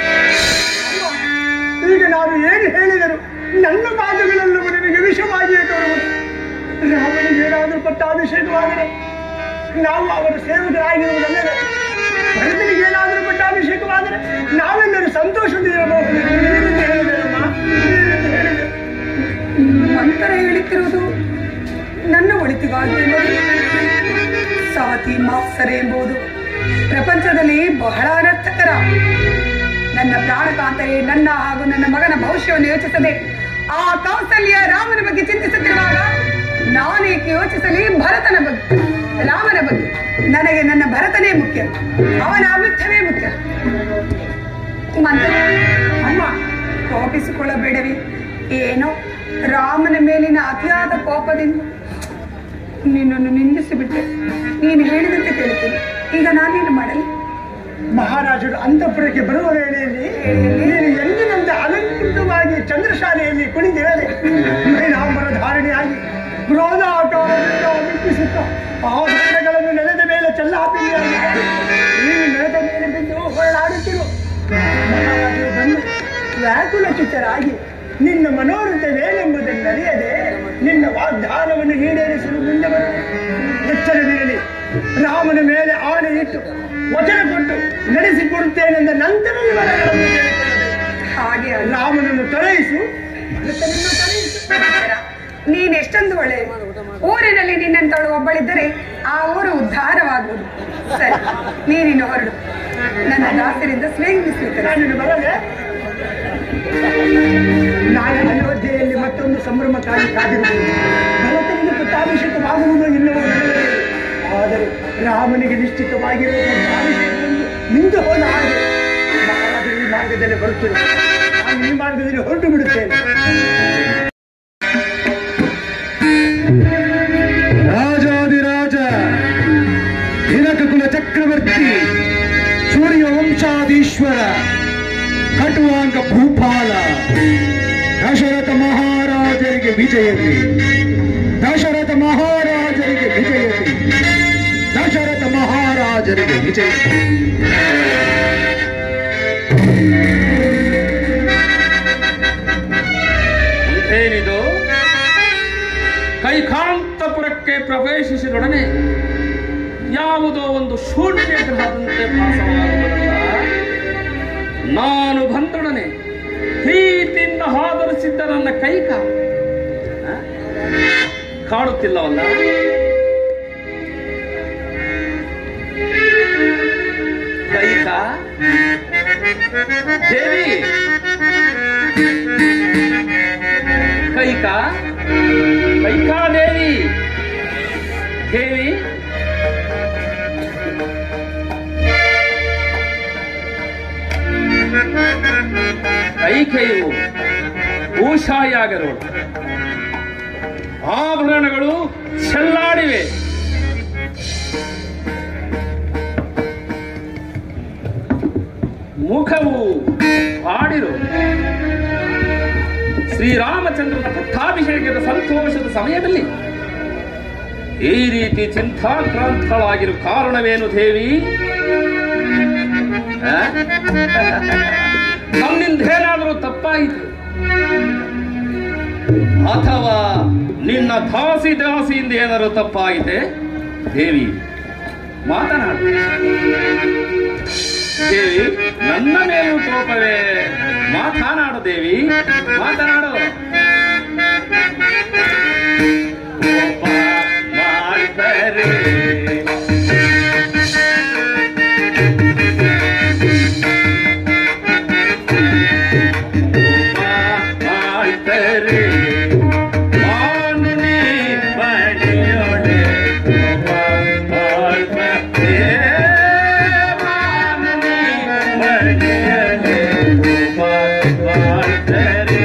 ಈಗ ನಾನು ಏನು ಹೇಳಿದರು ನನ್ನ ಮಾತುಗಳೆಲ್ಲವೂ ನಿನಗೆ ವಿಷವಾಗಿಯೇ ತೋರುವುದು ರಾಮನಿಗೆ ಏನಾದರೂ ಪಟ್ಟಾಭಿಷೇಕವಾದರೆ ನಾವು ಅವರ ಸೇವಕರಾಗಿರುವುದಲ್ಲದೆ ಭರತನಿಗೆ ಏನಾದರೂ ಪಟ್ಟಾಭಿಷೇಕವಾದರೆ ನಾವೆಲ್ಲರೂ ಸಂತೋಷದಿರಬಹುದು ನೀನೆಂದು ಹೇಳಿದೆಯಮ್ಮ ನೀನೆಂದು ಹೇಳಿದೆ ಮಂತರ ಹೇಳುತ್ತಿರುವುದು ನನ್ನ ಒಳಿತಿಗಾಗಿ ನೋಡಿ. ಸವತಿ ಮಾತ್ಸರೆ ಎಂಬುದು ಪ್ರಪಂಚದಲ್ಲಿ ಬಹಳ ಅನರ್ಥಕರ ನನ್ನ ಪ್ರಾಣಕಾಂತರೇ ನನ್ನ ಹಾಗೂ ನನ್ನ ಮಗನ ಭವಿಷ್ಯವನ್ನು ಯೋಚಿಸದೆ ಆ ಕೌಸಲ್ಯ ರಾಮನ ಬಗ್ಗೆ ಚಿಂತಿಸುತ್ತಿರುವಾಗ ನಾನೇಕೆ ಯೋಚಿಸಲಿ ಭರತನ ಬಗ್ಗೆ ರಾಮನ ಬಗ್ಗೆ ನನಗೆ ನನ್ನ ಭರತನೇ ಮುಖ್ಯ ಅವನ ಅಮಿತ್ಯವೇ ಮುಖ್ಯ ಮಂತ್ರ ಅಮ್ಮ ಕೋಪಿಸಿಕೊಳ್ಳಬೇಡವೇ ಏನೋ ರಾಮನ ಮೇಲಿನ ಅತಿಯಾದ ಕೋಪದಿಂದ ನಿನ್ನನ್ನು ನಿಂದಿಸಿಬಿಟ್ಟೆ ನೀನು ಹೇಳಿದಂತೆ ಕೇಳ್ತೀನಿ ಈಗ ನಾನೇನು ಮಾಡಲಿ ಮಹಾರಾಜರು ಅಂತಃಪುರಕ್ಕೆ ಬರುವ ವೇಳೆಯಲ್ಲಿ ನೀನು ಎಂದಿನಂತೆ ಅಲಂಕೃತವಾಗಿ ಚಂದ್ರಶಾಲೆಯಲ್ಲಿ ಕುಣಿದಿರದೆ ಮೈನಾಂಬರ ಧಾರಣೆಯಾಗಿ ಕ್ರೋಧಾಕಾರದಿಂದ ಮಿಟ್ಟಿಸುತ್ತ ಆ ಬಣ್ಣಗಳನ್ನು ನೆಲದ ಮೇಲೆ ಚೆಲ್ಲಾಪಿಲ್ಲಿಯಾಗಿ ನೀನು ನೆಲದ ಮೇಲೆ ಬಿದ್ದು ಹೊರಳಾಡುತ್ತಿರು ಮಹಾರಾಜರು ಬಂದು ವ್ಯಾಕುಲ ಚಿತ್ತರಾಗಿ ನಿನ್ನ ಮನೋರಥವೇನೆಂಬುದನ್ನು ಅರಿಯದೆ ನಿನ್ನ ವಾಗ್ದಾನವನ್ನು ಈಡೇರಿಸಲು ಮುಂದೆ ಬರುವುದು ಎಚ್ಚರವಿರಲಿ ರಾಮನ ಮೇಲೆ ಆಣೆ ಇಟ್ಟು ವಚನ ಕೊಟ್ಟು ನಡೆಸಿಕೊಡುತ್ತೇನೆಂದ ನಂತರ ವಿವರಗಳನ್ನು ಕೇಳಿಕೊಳ್ಳಬೇಕು ಹಾಗೆ ಅಲ್ಲ ರಾಮನನ್ನು ತೊಲಗಿಸು ಭರತನನ್ನು ತೊಲಗಿಸು ನೀನ್ ಎಷ್ಟೊಂದು ಒಳ್ಳೆ ಊರಿನಲ್ಲಿ ನಿನ್ನಂತವಳು ಒಬ್ಬಳಿದ್ದರೆ ಆ ಊರು ಉದ್ಧಾರವಾಗುವುದು ಸರಿ ನೀನಿನ್ನು ಹೊರಡು ನನ್ನ ದಾಸರಿಂದ ಸ್ನೇಹಿತರು ನಾನು ಬರಲೆ ನಾಳೆ ಅಯೋಧ್ಯೆಯಲ್ಲಿ ಮತ್ತೊಂದು ಸಂಭ್ರಮಕ್ಕಾಗಿ ಕಾದಿರುವುದು ಭರತನಿಗೆ ಪಟ್ಟಾಭಿಷೇಕವಾಗುವುದೋ ಇಲ್ಲವೋ ನನಗೆ ಆದರೆ ರಾಮನಿಗೆ ನಿಶ್ಚಿತವಾಗಿರುವ ಪಟ್ಟಾಭಿಷೇಕವನ್ನು ನಿಂತು ಹೋದ ಹಾಗೆ ಮಹಾರಾಜರು ಈ ಮಾರ್ಗದಲ್ಲಿ ಬರುತ್ತಿರು ನಾನು ಈ ಮಾರ್ಗದಲ್ಲಿ ಹೊರಟು ಬಿಡುತ್ತೇನೆ ರಾಜಾದಿರಾಜ ಹಿನಕ ಕುಲ ಚಕ್ರವರ್ತಿ ಕಿಂಚಾದೀಶ್ವರ ಕಟುವಾಂಗ ಭೂಪಾಲ ದಶರಥ ಮಹಾರಾಜರಿಗೆ ವಿಜಯತಿ ದಶರಥ ಮಹಾರಾಜರಿಗೆ ವಿಜಯತಿ ದಶರಥ ಮಹಾರಾಜರಿಗೆ ವಿಜಯತಿ ಏನಿದು ಕೈಕಾಂತಪುರಕ್ಕೆ ಪ್ರವೇಶಿಸಿದೊಡನೆ ಯಾವುದೋ ಒಂದು ಶೂನ್ಯ ಗ್ರಹದಂತೆ ಭಾಸವಾಗುವುದಲ್ಲ ನಾನು ಬಂದೊಡನೆ ಪ್ರೀತಿಯಿಂದ ಹಾದರಿಸಿದ್ದ ನನ್ನ ಕೈಕ ಆ? ಕಾಡುತ್ತಿಲ್ಲವಲ್ಲ ಕೈಕ ದೇವಿ ಕೈಕಾ ಕೈಕಾ ದೇವಿ ದೇವಿ ಕೈಕೆಯು ಭೂಷಾಯಾಗರೋಳು ಆಭರಣಗಳು ಚೆಲ್ಲಾಡಿವೆ ಮುಖವು ಆಡಿರು ಶ್ರೀರಾಮಚಂದ್ರನ ಪಟ್ಟಾಭಿಷೇಕದ ಸಂತೋಷದ ಸಮಯದಲ್ಲಿ ಈ ರೀತಿ ಚಿಂತಾಕ್ರಾಂತಳಾಗಿರು ಕಾರಣವೇನು ದೇವಿ ಆ? ನನ್ನಿಂದೇನಾದರೂ ತಪ್ಪಾಯಿತು ಅಥವಾ ನಿನ್ನ ದಾಸಿ ದಾಸಿಯಿಂದ ಏನಾದರೂ ತಪ್ಪಾಯಿತೆ ದೇವಿ ಮಾತನಾಡು ದೇವಿ ನನ್ನ ಮೇಲೂ ಕೋಪವೇ ಮಾತನಾಡು ದೇವಿ ಮಾತನಾಡು ಕೋಪ ಮಾಡ್ತಾರೆ ಕೋಪ ಮಾಡ್ತಾರೆ ಮಾನುನಿ ಬಡಿಯೊಡೆ ಕೋಪ ಮಾಡ್ತಾರೆ ಮಾನುನಿ ಬಡಿಯೊಡೆ ಕೋಪ ಮಾಡ್ತಾರೆ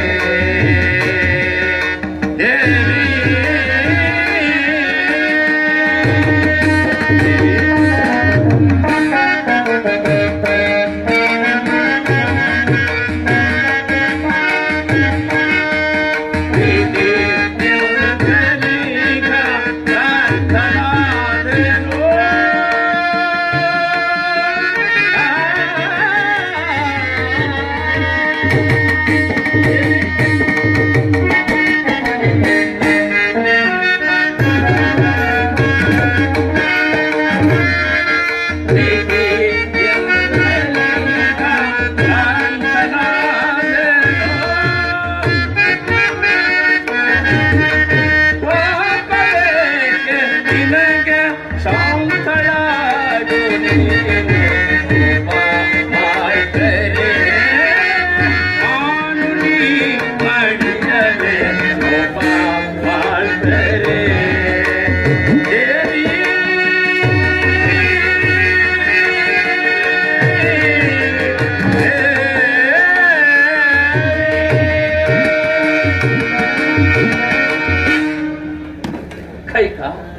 ಕೈಕ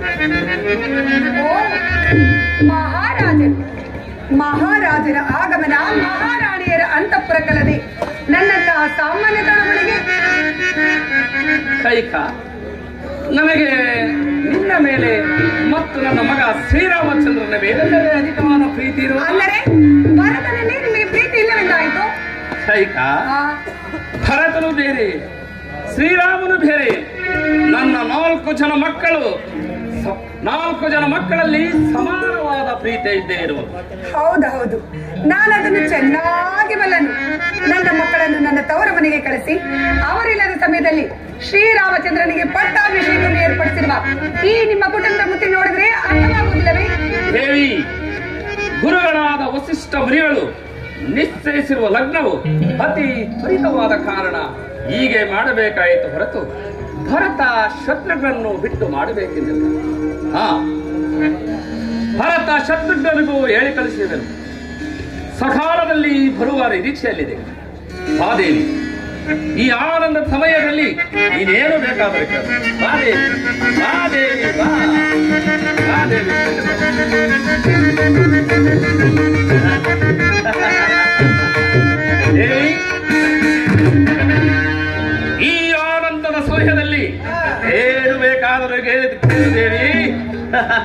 ಓ, ಮಹಾರಾಜರು ಮಹಾರಾಜರ ಆಗಮನ ಮಹಾರಾಣಿಯರ ಅಂತಃಪುರಕ್ಕಲ್ಲದೆ ನನ್ನಂತಹ ಸಾಮಾನ್ಯ ತಳಗಳಿಗೆ ಕೈಕ ನನಗೆ ನಿನ್ನ ಮೇಲೆ ಮತ್ತು ನನ್ನ ಮಗ ಶ್ರೀರಾಮಚಂದ್ರನ ಮೇಲೆಲ್ಲವೇ ಅಧಿಕವಾದ ಪ್ರೀತಿ ಇರುವ ಅಂದರೆ ಭರತನಲ್ಲಿ ನಿಮಗೆ ಪ್ರೀತಿ ಇಲ್ಲವೆಂದಾಯಿತು ಕೈಕ ಆ, ಭರತನು ಬೇರೆ ಶ್ರೀರಾಮನು ಬೇರೆ ನನ್ನ ನಾಲ್ಕು ಜನ ಮಕ್ಕಳು ಸ- ನಾಲ್ಕು ಜನ ಮಕ್ಕಳಲ್ಲಿ ಸಮಾನವಾದ ಪ್ರೀತಿ ಇದ್ದೇ ಇರುವುದು ಹೌದು ಹೌದು ನಾನು ಅದನ್ನು ಚೆನ್ನಾಗಿ ಬಲ್ಲನು ನನ್ನ ಮಕ್ಕಳನ್ನು ನನ್ನ ತವರ ಮನೆಗೆ ಕಳಿಸಿ ಅವರಿಲ್ಲದ ಸಮಯದಲ್ಲಿ ಶ್ರೀರಾಮಚಂದ್ರನಿಗೆ ಪಟ್ಟಾಭಿಷೇಕವನ್ನು ಏರ್ಪಡಿಸಿರುವ ಈ ನಿಮ್ಮ ಕುಟುಂಬ ಮುತ್ತಿ ನೋಡಿದ್ರೆ ಅರ್ಥವಾಗುವುದಿಲ್ಲವೇ ದೇವಿ ಗುರುಗಳಾದ ವಸಿಷ್ಠ ಮುನಿಗಳು ನಿಶ್ಚಯಿಸಿರುವ ಲಗ್ನವು ಅತಿ ತ್ವರಿತವಾದ ಕಾರಣ ಹೀಗೆ ಮಾಡಬೇಕಾಯಿತು ಹೊರತು ಭರತ ಶತ್ರುಘ್ನನ್ನು ಬಿಟ್ಟು ಮಾಡಬೇಕೆಂದಿಲ್ಲ ಹಾ ಭರತ ಶತ್ರುಘ್ನನಿಗೂ ಹೇಳಿ ಕಳಿಸಿದನು ಸಕಾಲದಲ್ಲಿ ಬರುವ ನಿರೀಕ್ಷೆಯಲ್ಲಿದೆ ಬಾ ದೇವಿ ಈ ಆನಂದ ಸಮಯದಲ್ಲಿ ನೀನೇನು ಬೇಕಾದರೆ ಕೇಳು. ಬಾ ದೇವಿ ಬಾ ದೇವಿ ಬಾ ಬಾ ದೇವಿ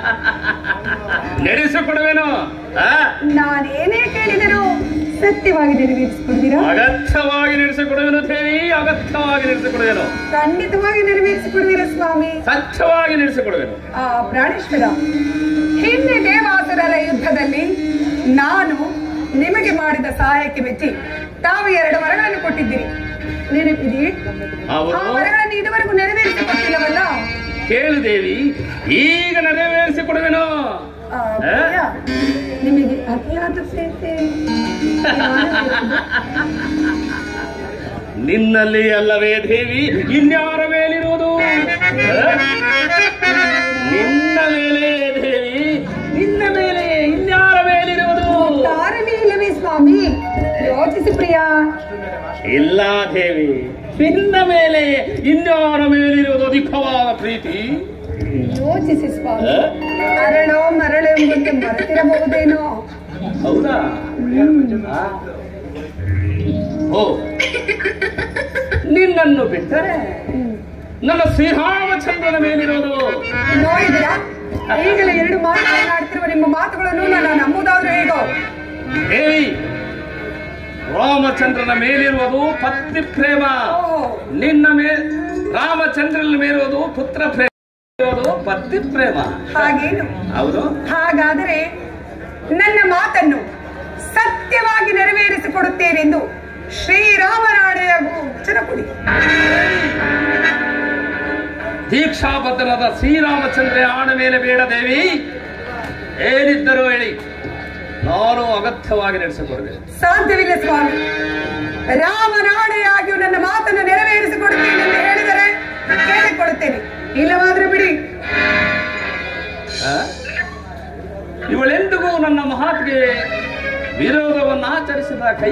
ನಡೆಸಿಕೊಡುವೆನು ಆ? ನಾನೇನೇ ಕೇಳಿದರೂ ಸತ್ಯವಾಗಿ ನೆರವೇರಿಸಿಕೊಡ್ತೀರಾ ಅಗತ್ಯವಾಗಿ ನಡೆಸಿಕೊಡುವೆನು ದೇವಿ ಅಗತ್ಯವಾಗಿ ನಡೆಸಿಕೊಡುವೆನು ಖಂಡಿತವಾಗಿ ನೆರವೇರಿಸಿಕೊಡ್ತೀರಾ ಸ್ವಾಮಿ ಸತ್ಯವಾಗಿ ನಡೆಸಿಕೊಡುವೆನು ಆ ಪ್ರಾಣೇಶ್ವರ ಹಿಂದೆ ದೇವಾಸುರರ ಯುದ್ಧದಲ್ಲಿ ನಾನು ನಿಮಗೆ ಮಾಡಿದ ಸಹಾಯಕ್ಕೆ ಮೆಚ್ಚಿ ತಾವು ಎರಡು ವರಗಳನ್ನು ಕೊಟ್ಟಿದ್ದೀರಿ ನೆನಪಿದೆ ಹೌದು. ಆ ವರಗಳನ್ನು ಇದುವರೆಗೂ ನೆರವೇರಿಸಿಕೊಟ್ಟಿಲ್ಲವಲ್ಲ ಕೇಳು ದೇವಿ ಈಗ ನೆರವೇರಿಸಿಕೊಡುವೆನು ಆ, ಪ್ರಿಯ, ನಿಮಗೆ ಅತಿಯಾದ ಪ್ರೀತಿ ನಿನ್ನಲ್ಲಿ ಅಲ್ಲವೇ ದೇವಿ ಇನ್ಯಾರ ಮೇಲಿರುವುದು ಆ? ನಿನ್ನ ಮೇಲೆ ದೇವಿ ನಿನ್ನ ಮೇಲೆ ಇನ್ಯಾರ ಮೇಲಿರುವುದು ಕಾರಣ ಇಲ್ಲವೇ ಸ್ವಾಮಿ ಯೋಚಿಸಿ ಪ್ರಿಯ ಇಲ್ಲ ದೇವಿ ನಿನ್ನ ಮೇಲೆ ಇನ್ಯಾರ ಮೇಲಿರುವುದು ಅಧಿಕವಾದ ಪ್ರೀತಿ ಯೋಚಿಸಿ ಸ್ವಾಮಿ ಆ? ಅರಳೋ ಮರಳು ಎಂಬಂತೆ ಮರೆತಿರಬಹುದೇನೋ ಹೌದಾ ಆ? ಓ ನಿನ್ನನ್ನು ಬಿಟ್ಟರೆ ನನ್ನ ಶ್ರೀರಾಮಚಂದ್ರನ ಮೇಲಿರೋದು ನೋಡಿದಿರಾ ಈಗಲೇ ಎರಡು ಮಾತುಗಳನ್ನು ಆಡ್ತಿರುವ ನಿಮ್ಮ ಮಾತುಗಳನ್ನು ನಾನು ನಂಬುದಾದ್ರೂ ಹೇಗೋ ದೇವಿ ರಾಮಚಂದ್ರನ ಮೇಲಿರುವುದು ಪತ್ನಿ ಪ್ರೇಮ ಓಹೋ ನಿನ್ನ ಮೇ ರಾಮಚಂದ್ರನ ಮೇಲಿರುವುದು ಪುತ್ರ ಪ್ರೇಮ ಇರೋದು ಪತ್ನಿ ಪ್ರೇಮ ಹಾಗೇನು ಹೌದು ಹಾಗಾದರೆ ನನ್ನ ಮಾತನ್ನು ಸತ್ಯವಾಗಿ ನೆರವೇರಿಸಿಕೊಡುತ್ತೇನೆಂದು ಶ್ರೀರಾಮನಾಡೆಯ ವಚನ ಕೊಡಿ ದೀಕ್ಷಾಬದ್ಧನಾದ ಶ್ರೀರಾಮಚಂದ್ರ ಆಣ ಮೇಲೆ ಬೇಡ ದೇವಿ ಏನಿದ್ದರೂ ಹೇಳಿ ನಾನು ಅಗತ್ಯವಾಗಿ ನಡೆಸಿಕೊಡುವೆ ಸಾಧ್ಯವಿಲ್ಲ ಸ್ವಾಮಿ ರಾಮನಾಡೆಯಾಗಿಯೂ ನನ್ನ ಮಾತನ್ನು ನೆರವೇರಿಸಿಕೊಡುತ್ತೇನೆ ಎಂದು ಹೇಳಿದರೆ ಕೇಳಿಕೊಳ್ಳುತ್ತೇನೆ ಇಲ್ಲವಾದ್ರೆ ಬಿಡಿ ಆ? ಇವಳೆಂದಿಗೂ ನನ್ನ ಮಹಾತ್ಗೆ ವಿರೋಧವನ್ನು ಆಚರಿಸಿದ ಕೈ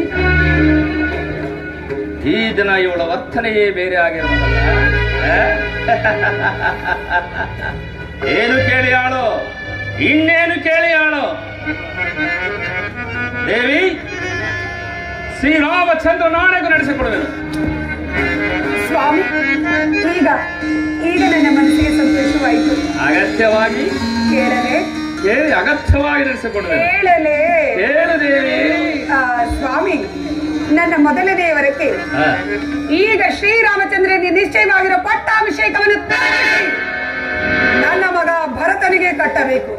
ಈ ದಿನ ಇವಳ ವರ್ತನೆಯೇ ಬೇರೆ ಆಗಿರುವುದಲ್ಲ ಆ? ಏನು ಕೇಳಿ ಆಳು ಇನ್ನೇನು ಕೇಳಿ ಆಳು ದೇವಿ ಶ್ರೀರಾಮಚಂದ್ರ ನಾಳೆಗೂ ನಡೆಸಿಕೊಡುವೆನು ಸ್ವಾಮಿ ಈಗ ಈಗ ನನ್ನ ಮನಸ್ಸಿಗೆ ಸಂತೋಷವಾಯಿತು ಅಗತ್ಯವಾಗಿ ಕೇಳಲೆ ಕೇಳಿ ಅಗತ್ಯವಾಗಿ ನಡೆಸಿಕೊಡುವೆನು ಕೇಳಲೆ ಹೇಳು ದೇವಿ ಆ, ಸ್ವಾಮಿ ನನ್ನ ಮೊದಲನೆಯ ವರಕ್ಕೆ ಆ. ಈಗ ಶ್ರೀರಾಮಚಂದ್ರನಿಗೆ ನಿಶ್ಚಯವಾಗಿರೋ ಪಟ್ಟಾಭಿಷೇಕವನ್ನು ತಪ್ಪಿಸಿ ನನ್ನ ಮಗ ಭರತನಿಗೆ ಕಟ್ಟಬೇಕು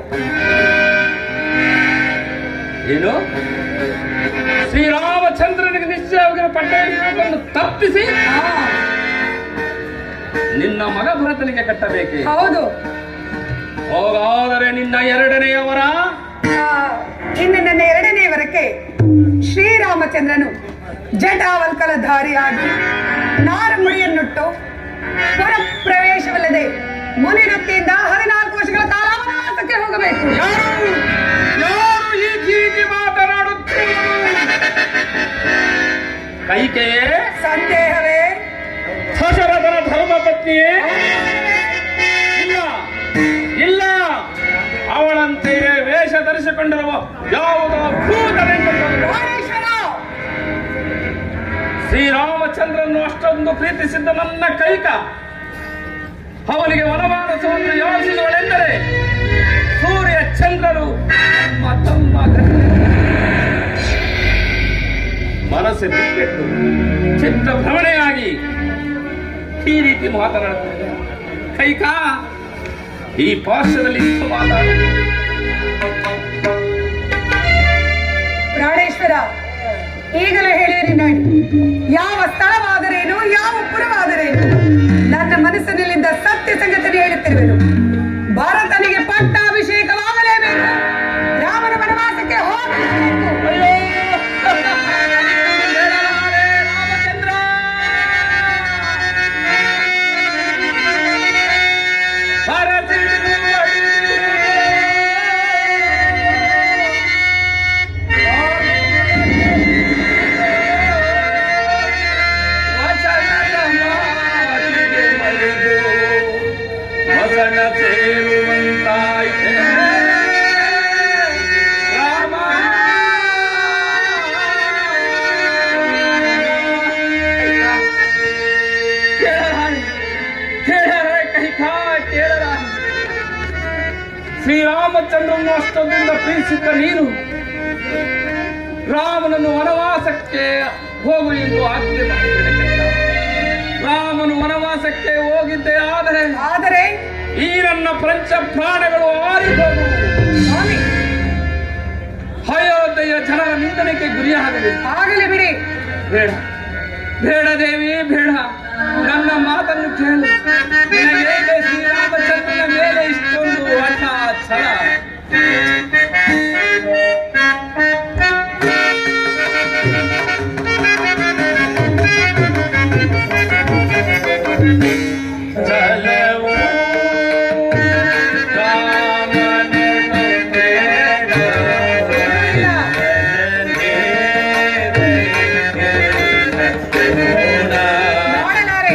ಏನು ಶ್ರೀರಾಮಚಂದ್ರನಿಗೆ ನಿಶ್ಚಯವಾಗಿರೋ ಪಟ್ಟಾಭಿಷೇಕವನ್ನು ತಪ್ಪಿಸಿ ಆ, ನಿನ್ನ ಮಗ ಭರತನಿಗೆ ಕಟ್ಟಬೇಕೆ ಹೌದು ಹೋಗಾದರೆ ನಿನ್ನ ಎರಡನೆಯವರ ಆ, ಇನ್ನು ನನ್ನ ಎರಡನೇ ವರಕ್ಕೆ ಶ್ರೀರಾಮಚಂದ್ರನು ಜಟಾವಲ್ಕಲಧಾರಿಯಾಗಿ ನಾರಮುಡಿಯನ್ನುಟ್ಟು ಹೊರ ಪ್ರವೇಶವಿಲ್ಲದೆ ಮುನಿವೃತ್ತಿಯಿಂದ ಹದಿನಾಲ್ಕು ವರ್ಷಗಳ ಕಾಲ ವನವಾಸಕ್ಕೆ ಹೋಗಬೇಕು ಯಾರು ಯಾರು ಈ ರೀತಿ ಮಾತನಾಡುತ್ತಿರುವರು ಕೈಕೆಯೇ ಸಂದೇಹವೇ ದಶರಥನ ಧರ್ಮಪತ್ನಿಯೇ ಇಲ್ಲ ಇಲ್ಲ ಅವಳಂತೆಯೇ ವೇಷ ಧರಿಸಿಕೊಂಡಿರುವ ಯಾವುದೋ ಭೂತನೆಂದು ಪ್ರಾಣೇಶ್ವರ! ಶ್ರೀರಾಮಚಂದ್ರನ್ನು ಅಷ್ಟೊಂದು ಪ್ರೀತಿಸಿದ್ದ ನನ್ನ ಕೈಕ ಅವನಿಗೆ ವನವಾಸವನ್ನು ಯೋಚಿಸುವಳೆಂದರೆ ಸೂರ್ಯ ಚಂದ್ರರು ನಮ್ಮ ತಮ್ಮ ಗಂಡ. ಮನಸ್ಸು ಬಿಟ್ಟೆಟ್ಟು ಚಿತ್ತ ಭ್ರಮಣೆಯಾಗಿ ಈ ರೀತಿ ಮಾತನಾಡುತ್ತಿದೆ ಕೈಕ ಈ ಪಾರ್ಶ್ವದಲ್ಲಿ ಇಂಥ ಮಾತಾಡು ಪ್ರಾಣೇಶ್ವರ ಈಗಲೇ ಹೇಳಿರಿ ನೋಡಿ ಯಾವ ಸ್ಥಳವಾದರೇನು ಯಾವ ಪುರವಾದರೇನು ನನ್ನ ಮನಸ್ಸಿನಲ್ಲಿದ್ದ ಸತ್ಯ ಸಂಗತಿಯನ್ನು ಹೇಳುತ್ತಿರುವೆನು ಭಾರತನಿಗೆ ಪಟ್ಟಾಭಿಷೇಕವಾಗಲೇಬೇಕು ರಾಮನ ವನವಾಸಕ್ಕೆ ಹೋಗಲೇಬೇಕು ಅಯ್ಯೋ ಬೇಡವಾರೆ ರಾಮಚಂದ್ರ ವಚನದ ಮಾತಿಗೆ ಮರೆತು ಶ್ರೀರಾಮಚಂದ್ರನ್ನು ಅಷ್ಟೊಂದಿಂದ ಪ್ರೀತಿಸಿದ್ದ ನೀನು ರಾಮನನ್ನು ವನವಾಸಕ್ಕೆ ಹೋಗು ಎಂದು ಆಜ್ಞೆ ಮಾಡಿದ್ದೇನೆ ಕಂದ. ರಾಮನು ವನವಾಸಕ್ಕೆ ಹೋಗಿದ್ದೇ ಆದರೆ ಆದರೆ ಈ ನನ್ನ ಪಂಚ ಪ್ರಾಣಗಳು ಆರಿ ಹೋಗುವು ಸ್ವಾಮಿ ಅಯೋಧ್ಯೆಯ ಜನರ ನಿಂದನೆಗೆ ಗುರಿಯಾಗಬೇಕು ಆಗಲಿ ಬಿಡಿ ಬೇಡ ಬೇಡ ದೇವಿ ಬೇಡ ನನ್ನ ಮಾತನ್ನು ಕೇಳು ನಿನಗೇಕೆ ಶ್ರೀರಾಮಚಂದ್ರನ ಮೇಲೆ ಇಷ್ಟೊಂದು ಹಠ ಛಲ ಛಲವು ಕಾಮನೆನು ಬೇಡ. ನೋಡಲಾರೆ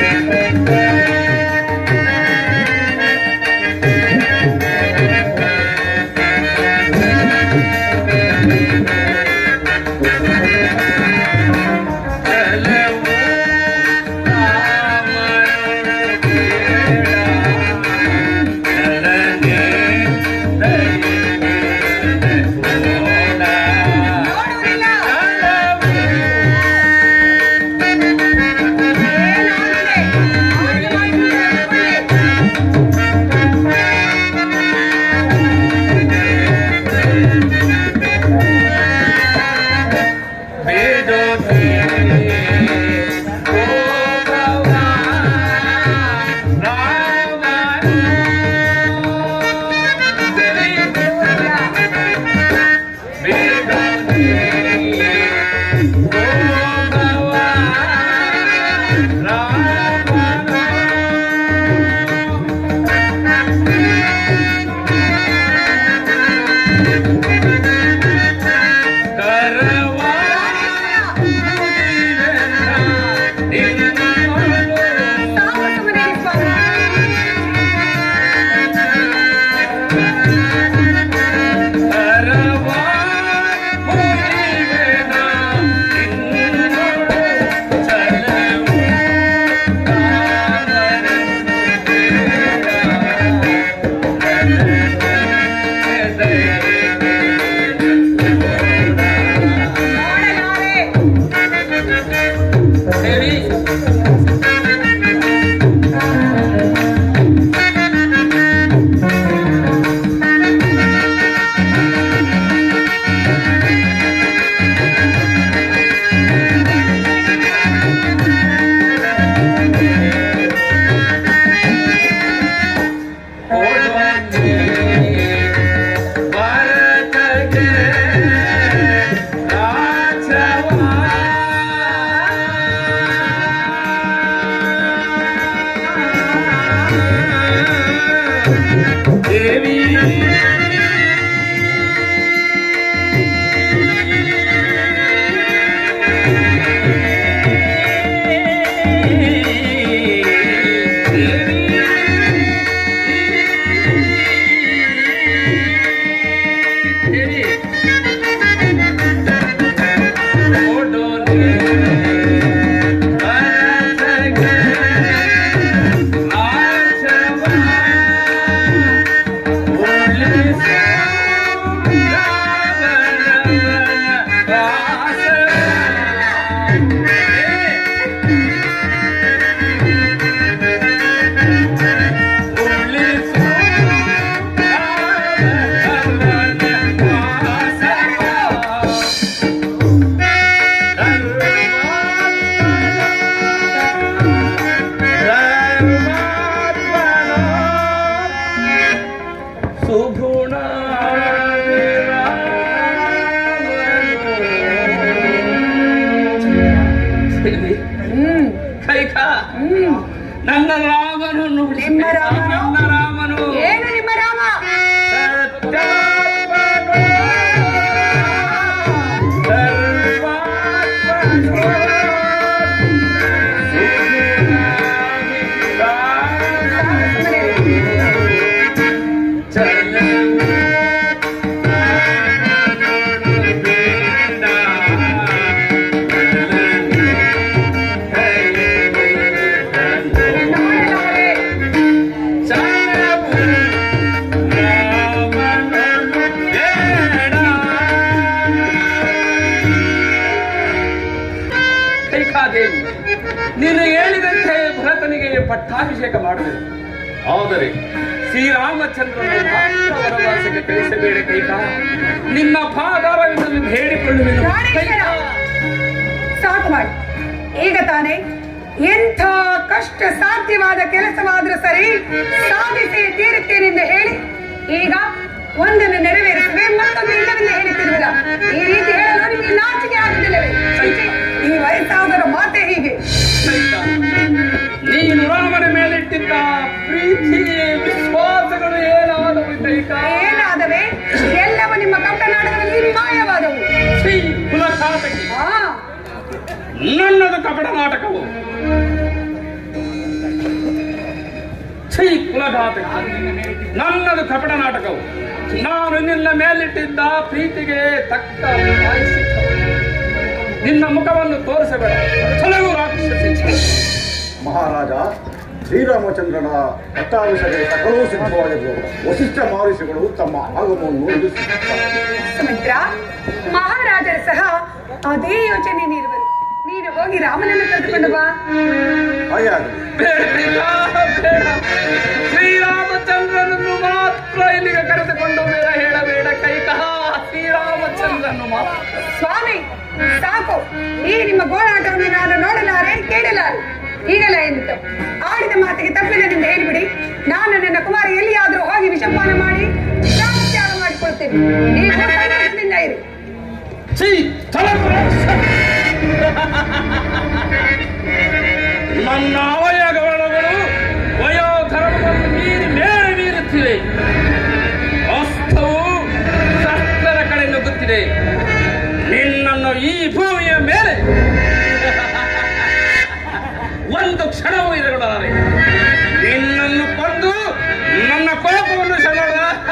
ನೋಡುವುದಿಲ್ಲ ಏನಾಗಿದೆ? ಆಜ್ಞೆ ಮಾಡಿದ್ರೆ ನಡ್ಕೊಳ್ಳಿ. ಸಾಕು ಸುಮ್ಮನಿರಿ ಸ್ವಾಮಿ. ನೋಡಲಾರೆ ದೇವಿ ಸುಗುಣ ಹ್ಮ್ ಕೈಕ ಹ್ಮ್ ನನ್ನ ರಾಮನು ನುಡಿಸಿ ನಿಮ್ಮ ರಾಮನು? ನನ್ನ ರಾಮನು ಏನು ನಿಮ್ಮ ರಾಮ ಸತ್ಯಾತ್ಮನು, ಧರ್ಮಾತ್ಮನು, ನೋಡಲಾರೆ ಚಾಲ ಪಟ್ಟಾಭಿಷೇಕ ಮಾಡುವೆನು ಆದರೆ ಶ್ರೀರಾಮಚಂದ್ರನ ಮಾತ್ರ ವನವಾಸಕ್ಕೆ ಕಳಿಸಬೇಡ ಕೈಕ ನಿನ್ನ ಪಾದಾರವಿಂದಲೂ ಹೇಳಿಕೊಳ್ಳುವೆನು ಪ್ರಾಣೇಶ್ವರ! ಸಾಕು ಮಾಡಿ ಈಗ ತಾನೇ ಎಂಥ ಕಷ್ಟ ಸಾಧ್ಯವಾದ ಕೆಲಸವಾದ್ರೂ ಸರಿ ಸಾಧಿಸಿ ತೀರುತ್ತೇನೆಂದು ಹೇಳಿ ಈಗ ಒಂದನ್ನು ನೆರವೇರಿಸುವೆ ಮತ್ತೊಂದು ಇಲ್ಲವೆಂದು ಹೇಳುತ್ತಿರುವುದ ಈ ರೀತಿ ಹೇಳಲು ನಿಮಗೆ ನಾಚಿಕೆ ಆಗುವುದಿಲ್ಲವೇ ಛೀ, ಈ ವಯಸ್ಸಾದರ ಮಾತೆ ಹೀಗೆ ಸಹಿತ ನೀನು ರಾಮನ ಮೇಲಿಟ್ಟಿದ್ದ ಪ್ರೀತಿ ವಿಶ್ವಾಸಗಳು ಏನಾದವು ಕೈಕ ಏನಾದವೆ ಎಲ್ಲವೂ ನಿಮ್ಮ ಕಪ್ಪನಾಟಕದಲ್ಲಿ ಮಾಯವಾದವು ಛೀ, ಕುಲಘಾತಕಿ ಆ ನನ್ನದು ಕಪಟ ನಾಟಕವು ಛೀ ಕುಲಘಾತಕಿ ನನ್ನದು ಕಪಟ ನಾಟಕವು ನಾನು ನಿನ್ನ ಮೇಲಿಟ್ಟಿದ್ದ ಪ್ರೀತಿಗೆ ತಕ್ಕ ಪ್ರಾಯಶ್ಚಿತ್ತ. ನಿನ್ನ ಮುಖವನ್ನು ತೋರಿಸಬೇಡ ಚಲವು ರಾಕ್ಷಸಿ ಮಹಾರಾಜ ಶ್ರೀರಾಮಚಂದ್ರನ ಪಟ್ಟಾಭಿಷೇಕ ಸಕಲವೂ ಸಿದ್ಧವಾಗಿದ್ದು ವಸಿಷ್ಠ ಮಹರ್ಷಿಗಳು ತಮ್ಮ ಆಗಮವನ್ನು ಎದುರಿಸುತ್ತಾರೆ ಸುಮಿತ್ರ ಮಹಾರಾಜರ ಸಹ ಅದೇ ಯೋಚನೆ ನೀಡುವರು ನೀನು ಹೋಗಿ ರಾಮನನ್ನು ಕರೆದುಕೊಂಡು ಬಾ ಹಾಗೆ ಆಗಲಿ ಬೇಡ ಬೇಡ, ಬೇಡ ಶ್ರೀರಾಮಚಂದ್ರನನ್ನು ಮಾತ್ರ ಇಲ್ಲಿಗೆ ಕರೆದುಕೊಂಡು ಬೇಡ ಹೇಳಬೇಡ ಕೈಕ ಶ್ರೀರಾಮಚಂದ್ರನು ಮಾತ್ರ ಸ್ವಾಮಿ ಸಾಕು ಈ ನಿಮ್ಮ ಗೋಳಾಟವನ್ನು ನಾನು ನೋಡಲಾರೆ ಕೇಳಲಾರೆ ಈಗಲೇ ಎಂದಿತು ಆಡಿದ ಮಾತಿಗೆ ತಪ್ಪಿಲ್ಲದೆಂದು ಹೇಳಿಬಿಡಿ ನಾನು ನನ್ನ ಕುಮಾರ ಎಲ್ಲಿಯಾದ್ರೂ ಹೋಗಿ ವಿಷಪಾನ ಮಾಡಿ ಪ್ರಾಣತ್ಯಾಗ ಮಾಡಿಕೊಳ್ತೇನೆ ನೀವು ಸಂತೋಷದಿಂದ ಇರಿ ಛೀ, ಚಲವು ರಾಕ್ಷಸಿ. ನನ್ನ ಅವಯವಗಳು ವಯೋಧರ್ಮವನ್ನು ಮೀರಿ ಮೇಲೆ ಮೀರುತ್ತಿವೆ ಅಸ್ತವು ಸತ್ತರ ಕಡೆ ನುಗ್ಗುತ್ತಿದೆ ನಿನ್ನನ್ನು ಈ ಭೂಮಿಯ ಮೇಲೆ ಒಂದು ಕ್ಷಣವೂ ಇದರೊಡನೆ ನಿನ್ನನ್ನು ಕೊಂದು ನನ್ನ ಕೋಪವನ್ನು ಸೆಳೆದ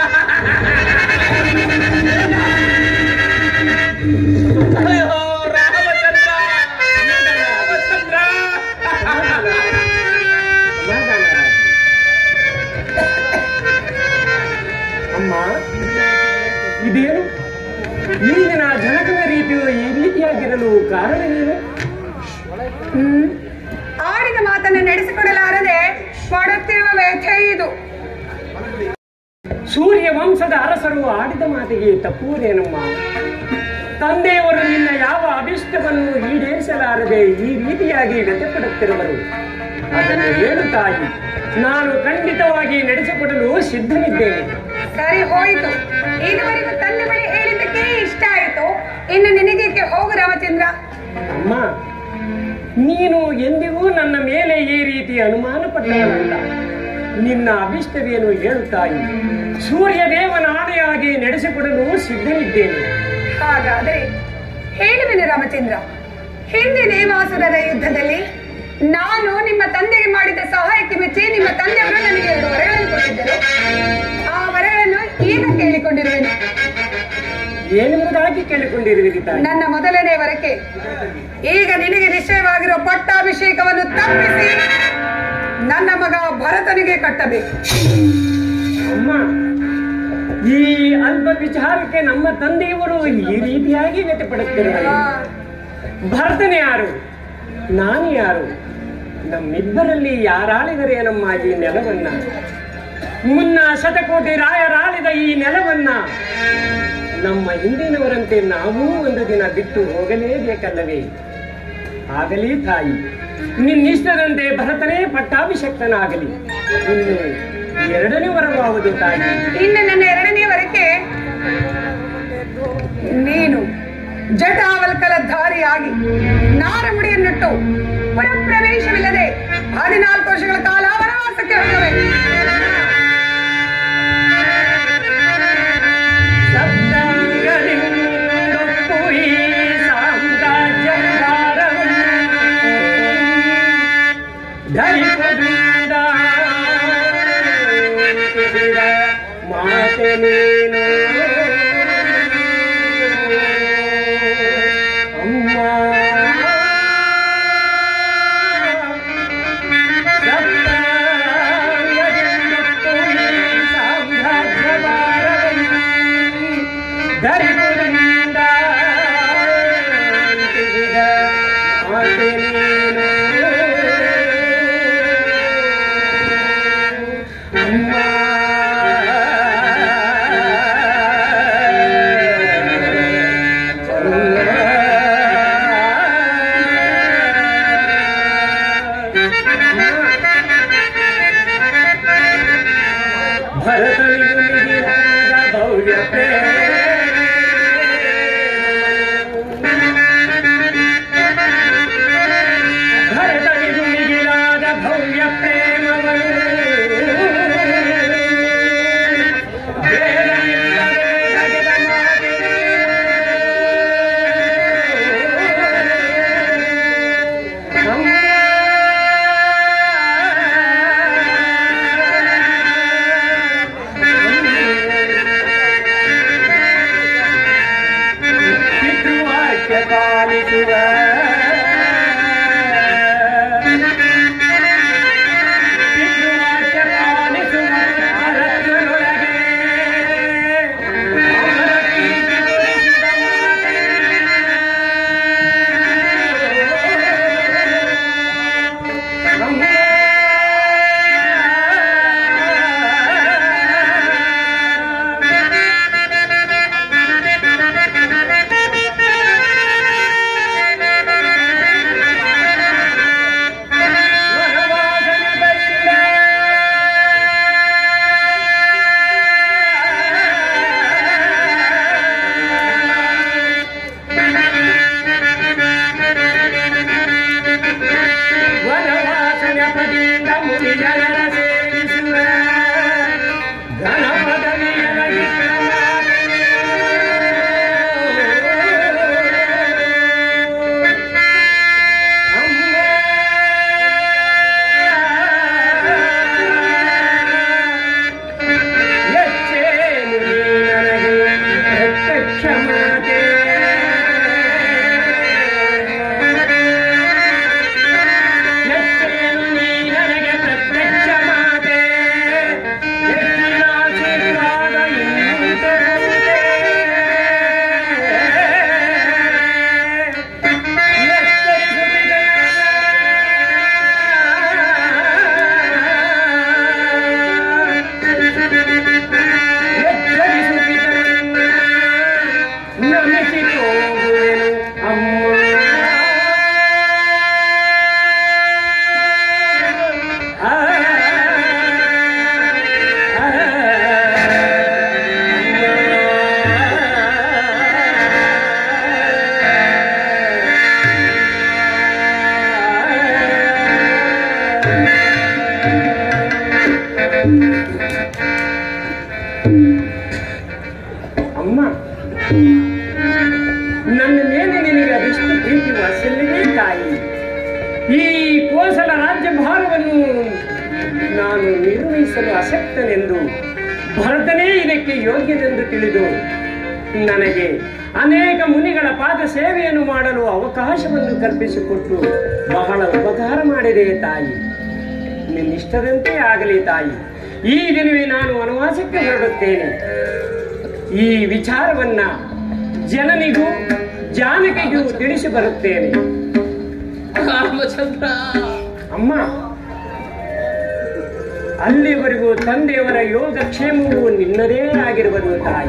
ಅಯ್ಯೋ ರಾಮಚಂದ್ರ ರಾಮಚಂದ್ರ ಅಮ್ಮ ಇದೇನು ಈಗಿನ ಜನಕನ ರೀತಿಯು ಈ ರೀತಿಯಾಗಿರಲು ಕಾರಣವೇನು ಹ್ಮ್ ಆಡಿದ ಮಾತನ್ನು ನಡೆಸಿಕೊಡಲಾರದೆ ಪಡುತ್ತಿರುವ ವ್ಯಥೆ ಇದು ಸೂರ್ಯ ವಂಶದ ಅರಸರು ಆಡಿದ ಮಾತಿಗೆ ತಪ್ಪುವುದೇನಮ್ಮ ತಂದೆಯವರು ನಿನ್ನ ಯಾವ ಅಭಿಷ್ಟವನ್ನು ಈಡೇರಿಸಲಾರದೆ ಈ ರೀತಿಯಾಗಿ ವ್ಯಥಪಡುತ್ತಿರುವರು ಅದನ್ನು ಹೇಳು ತಾಯಿ ನಾನು ಖಂಡಿತವಾಗಿ ನಡೆಸಿಕೊಡಲು ಸಿದ್ಧನಿದ್ದೇನೆ ಸರಿ ಹೋಯಿತು ಇದುವರೆಗೂ ತಂದೆ ಬಳಿ ಹೇಳಿದ್ದಕ್ಕೆ ಇಷ್ಟ ಆಯಿತು ಇನ್ನು ನಿನಗೇಕೆ ಹೋಗು ರಾಮಚಂದ್ರ ಅಮ್ಮ ನೀನು ಎಂದಿಗೂ ನನ್ನ ಮೇಲೆ ಈ ರೀತಿ ಅನುಮಾನ ಪಟ್ಟವನಲ್ಲ ನಿನ್ನ ಅಭಿಷ್ಟವೇನು ಹೇಳು ತಾಯಿ ಸೂರ್ಯ ದೇವನ ಆಣೆಯಾಗಿ ನಡೆಸಿಕೊಡಲು ಸಿದ್ಧನಿದ್ದೇನೆ ಹಾಗಾದರೆ ಹೇಳುವೆನು ರಾಮಚಂದ್ರ ಹಿಂದೆ ದೇವಾಸುರರ ಯುದ್ಧದಲ್ಲಿ ನಾನು ನಿಮ್ಮ ತಂದೆಗೆ ಮಾಡಿದ ಸಹಾಯಕ್ಕೆ ಮೆಚ್ಚಿ ನಿಮ್ಮ ತಂದೆಯವರು ನನಗೆ ಎರಡು ವರಗಳನ್ನು ಕೊಟ್ಟಿದ್ದರು ಆ ವರಗಳನ್ನು ಈಗ ಕೇಳಿಕೊಂಡಿರುವೆನು ಏನೆಂಬುದಾಗಿ ಕೇಳಿಕೊಂಡಿರುವಿರಿ ತಾಯಿ ನನ್ನ ಮೊದಲನೇ ವರಕ್ಕೆ ಈಗ ನಿನಗೆ ನಿಶ್ಚಯವಾಗಿರುವ ಪಟ್ಟಾಭಿಷೇಕವನ್ನು ತಪ್ಪಿಸಿ ನನ್ನ ಮಗ ಭರತನಿಗೆ ಕಟ್ಟಬೇಕು ಅಮ್ಮ ಈ ಅಲ್ಪ ವಿಚಾರಕ್ಕೆ ನಮ್ಮ ತಂದೆಯವರು ಈ ರೀತಿಯಾಗಿ ವ್ಯಥಪಡುತ್ತಿರುವರು ಆ, ಭರತನೇ ಯಾರು ನಾನು ಯಾರು ನಮ್ಮಿಬ್ಬರಲ್ಲಿ ಯಾರಾಳಿದರೆ ನಮ್ಮ ಈ ನೆಲವನ್ನ ಮುನ್ನ ಶತಕೋಟಿ ರಾಯರಾಳಿದ ಈ ನೆಲವನ್ನ ನಮ್ಮ ಹಿಂದಿನವರಂತೆ ನಾವೂ ಒಂದು ದಿನ ಬಿಟ್ಟು ಹೋಗಲೇಬೇಕಲ್ಲವೇ ಆಗಲಿ ತಾಯಿ ನಿನ್ನಿಷ್ಟದಂತೆ ಭರತನೇ ಪಟ್ಟಾಭಿಷಕ್ತನಾಗಲಿ ಇನ್ನು ಎರಡನೇ ವರವಾವುದು ತಾಯಿ ಇನ್ನು ನನ್ನ ಎರಡನೇ ವರಕ್ಕೆ ನೀನು ಜಟಾವಲ್ಕಲ ಧಾರಿಯಾಗಿ ನಾರಮುಡಿಯನ್ನಿಟ್ಟು ಪುರಪ್ರವೇಶವಿಲ್ಲದೆ ಹದಿನಾಲ್ಕು ವರ್ಷಗಳ ಕಾಲ ವನವಾಸಕ್ಕೆ ಹೋಗಬೇಕು ಸಪ್ತಾಂಗಲಿಂಗೊಪ್ಪು ಈ ಸಾಮ್ರಾಜ್ಯಭಾರವನ್ನು ಧರಿಸದಿಂದ ಮಾತೆ ನೀನು ಅಮ್ಮ ಧರಿಪುರಿಂದ ಭರತನಿಗೂ ಮಿಗಿಲಾದ ಭವ್ಯ ಪ್ರೇಮಗಳು ಬೇರನಿಲ್ಲದೆ ಬಗೆದ ಪಿತೃವಾಕ್ಯ ಪಾಲಿಸುವ ಪಿತೃವಾಕ್ಯ ಪಾಲಿಸುವ ಭಾರತದೊಳಗೆ ಅವರ ಕೀರ್ತಿ ತುಳಿಸಿದ ವನವಾಸನ ಪದಿಂದ ಮುನಿಜನರ ಸೇವಿಸುವ ಗಣಪದವಿಯರ ಎಚ್ಚೇನು ನೀ ನನಗೆ ಪ್ರತ್ಯಕ್ಷ ಮಾತೆ ಎಚ್ಚೇನು ನೀ ನನಗೆ ಪ್ರತ್ಯಕ್ಷ ಮಾತೆ ಹೆಚ್ಚಿನ ಆಶೀರ್ವಾದ ಇನ್ನೂ ತರುವುದೇ. ಎಚ್ಚರಿಸುತ್ತಿದೆ ಎಚ್ಚರಿಸುತ್ತಿದೆ ನಮಿಸಿ ಹೋಗುವೆನು ಅಮ್ಮ ಅಮ್ಮ ನನ್ನ ಮೇಲೆ ನಿನಗೆ ಅದೆಷ್ಟು ಪ್ರೀತಿ ವಾತ್ಸಲ್ಯವೇ ತಾಯಿ ಈ ಕೋಸಲ ರಾಜ್ಯ ಭಾರವನ್ನು ನಾನು ನಿರ್ವಹಿಸಲು ಅಶಕ್ತನೆಂದು ಭರತನೇ ಇದಕ್ಕೆ ಯೋಗ್ಯನೆಂದು ತಿಳಿದು ನನಗೆ ಅನೇಕ ಮುನಿಗಳ ಪಾದ ಸೇವೆಯನ್ನು ಮಾಡಲು ಅವಕಾಶವನ್ನು ಕಲ್ಪಿಸಿಕೊಟ್ಟು ಬಹಳ ಉಪಕಾರ ಮಾಡಿದೆ ತಾಯಿ ನಿನ್ನಿಷ್ಟದಂತೆ ಆಗಲಿ ತಾಯಿ ಈ ದಿನವೇ ನಾನು ವನವಾಸಕ್ಕೆ ಹೊರಡುತ್ತೇನೆ ಈ ವಿಚಾರವನ್ನ ಜನನಿಗೂ ಜಾನಕಿಗೂ ತಿಳಿಸಿ ಬರುತ್ತೇನೆ ರಾಮಚಂದ್ರ ಅಮ್ಮ ಅಲ್ಲಿವರೆಗೂ ತಂದೆಯವರ ಯೋಗಕ್ಷೇಮವು ನಿನ್ನದೇ ಆಗಿರುವುದು ತಾಯಿ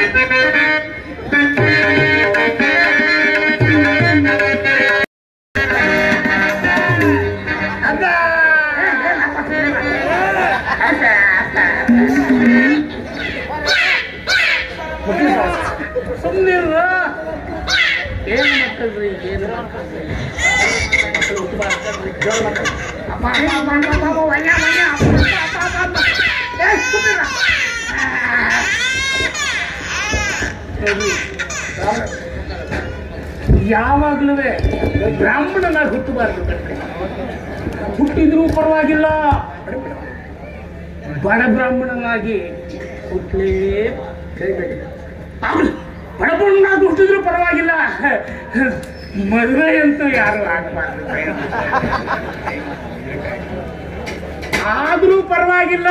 ಸುಮ್ಮನಿರ ಏನು ಮಕ್ಕಳ್ರಿ ಏನು ಮಕ್ಕಳ್ರಿ ಯಾವಾಗ್ಲೂ ಬ್ರಾಹ್ಮಣನಾಗಿ ಹುಟ್ಟಬಾರ್ದು ಹುಟ್ಟಿದ್ರೂ ಪರವಾಗಿಲ್ಲ ಬಡ ಬ್ರಾಹ್ಮಣನಾಗಿ ಹುಟ್ಟಲೇ ಬಡಬಣ್ಣನಾಗಿ ಹುಟ್ಟಿದ್ರೂ ಪರವಾಗಿಲ್ಲ ಮದುವೆ ಅಂತೂ ಯಾರು ಆಗಬಾರ್ದು ಆದ್ರೂ ಪರವಾಗಿಲ್ಲ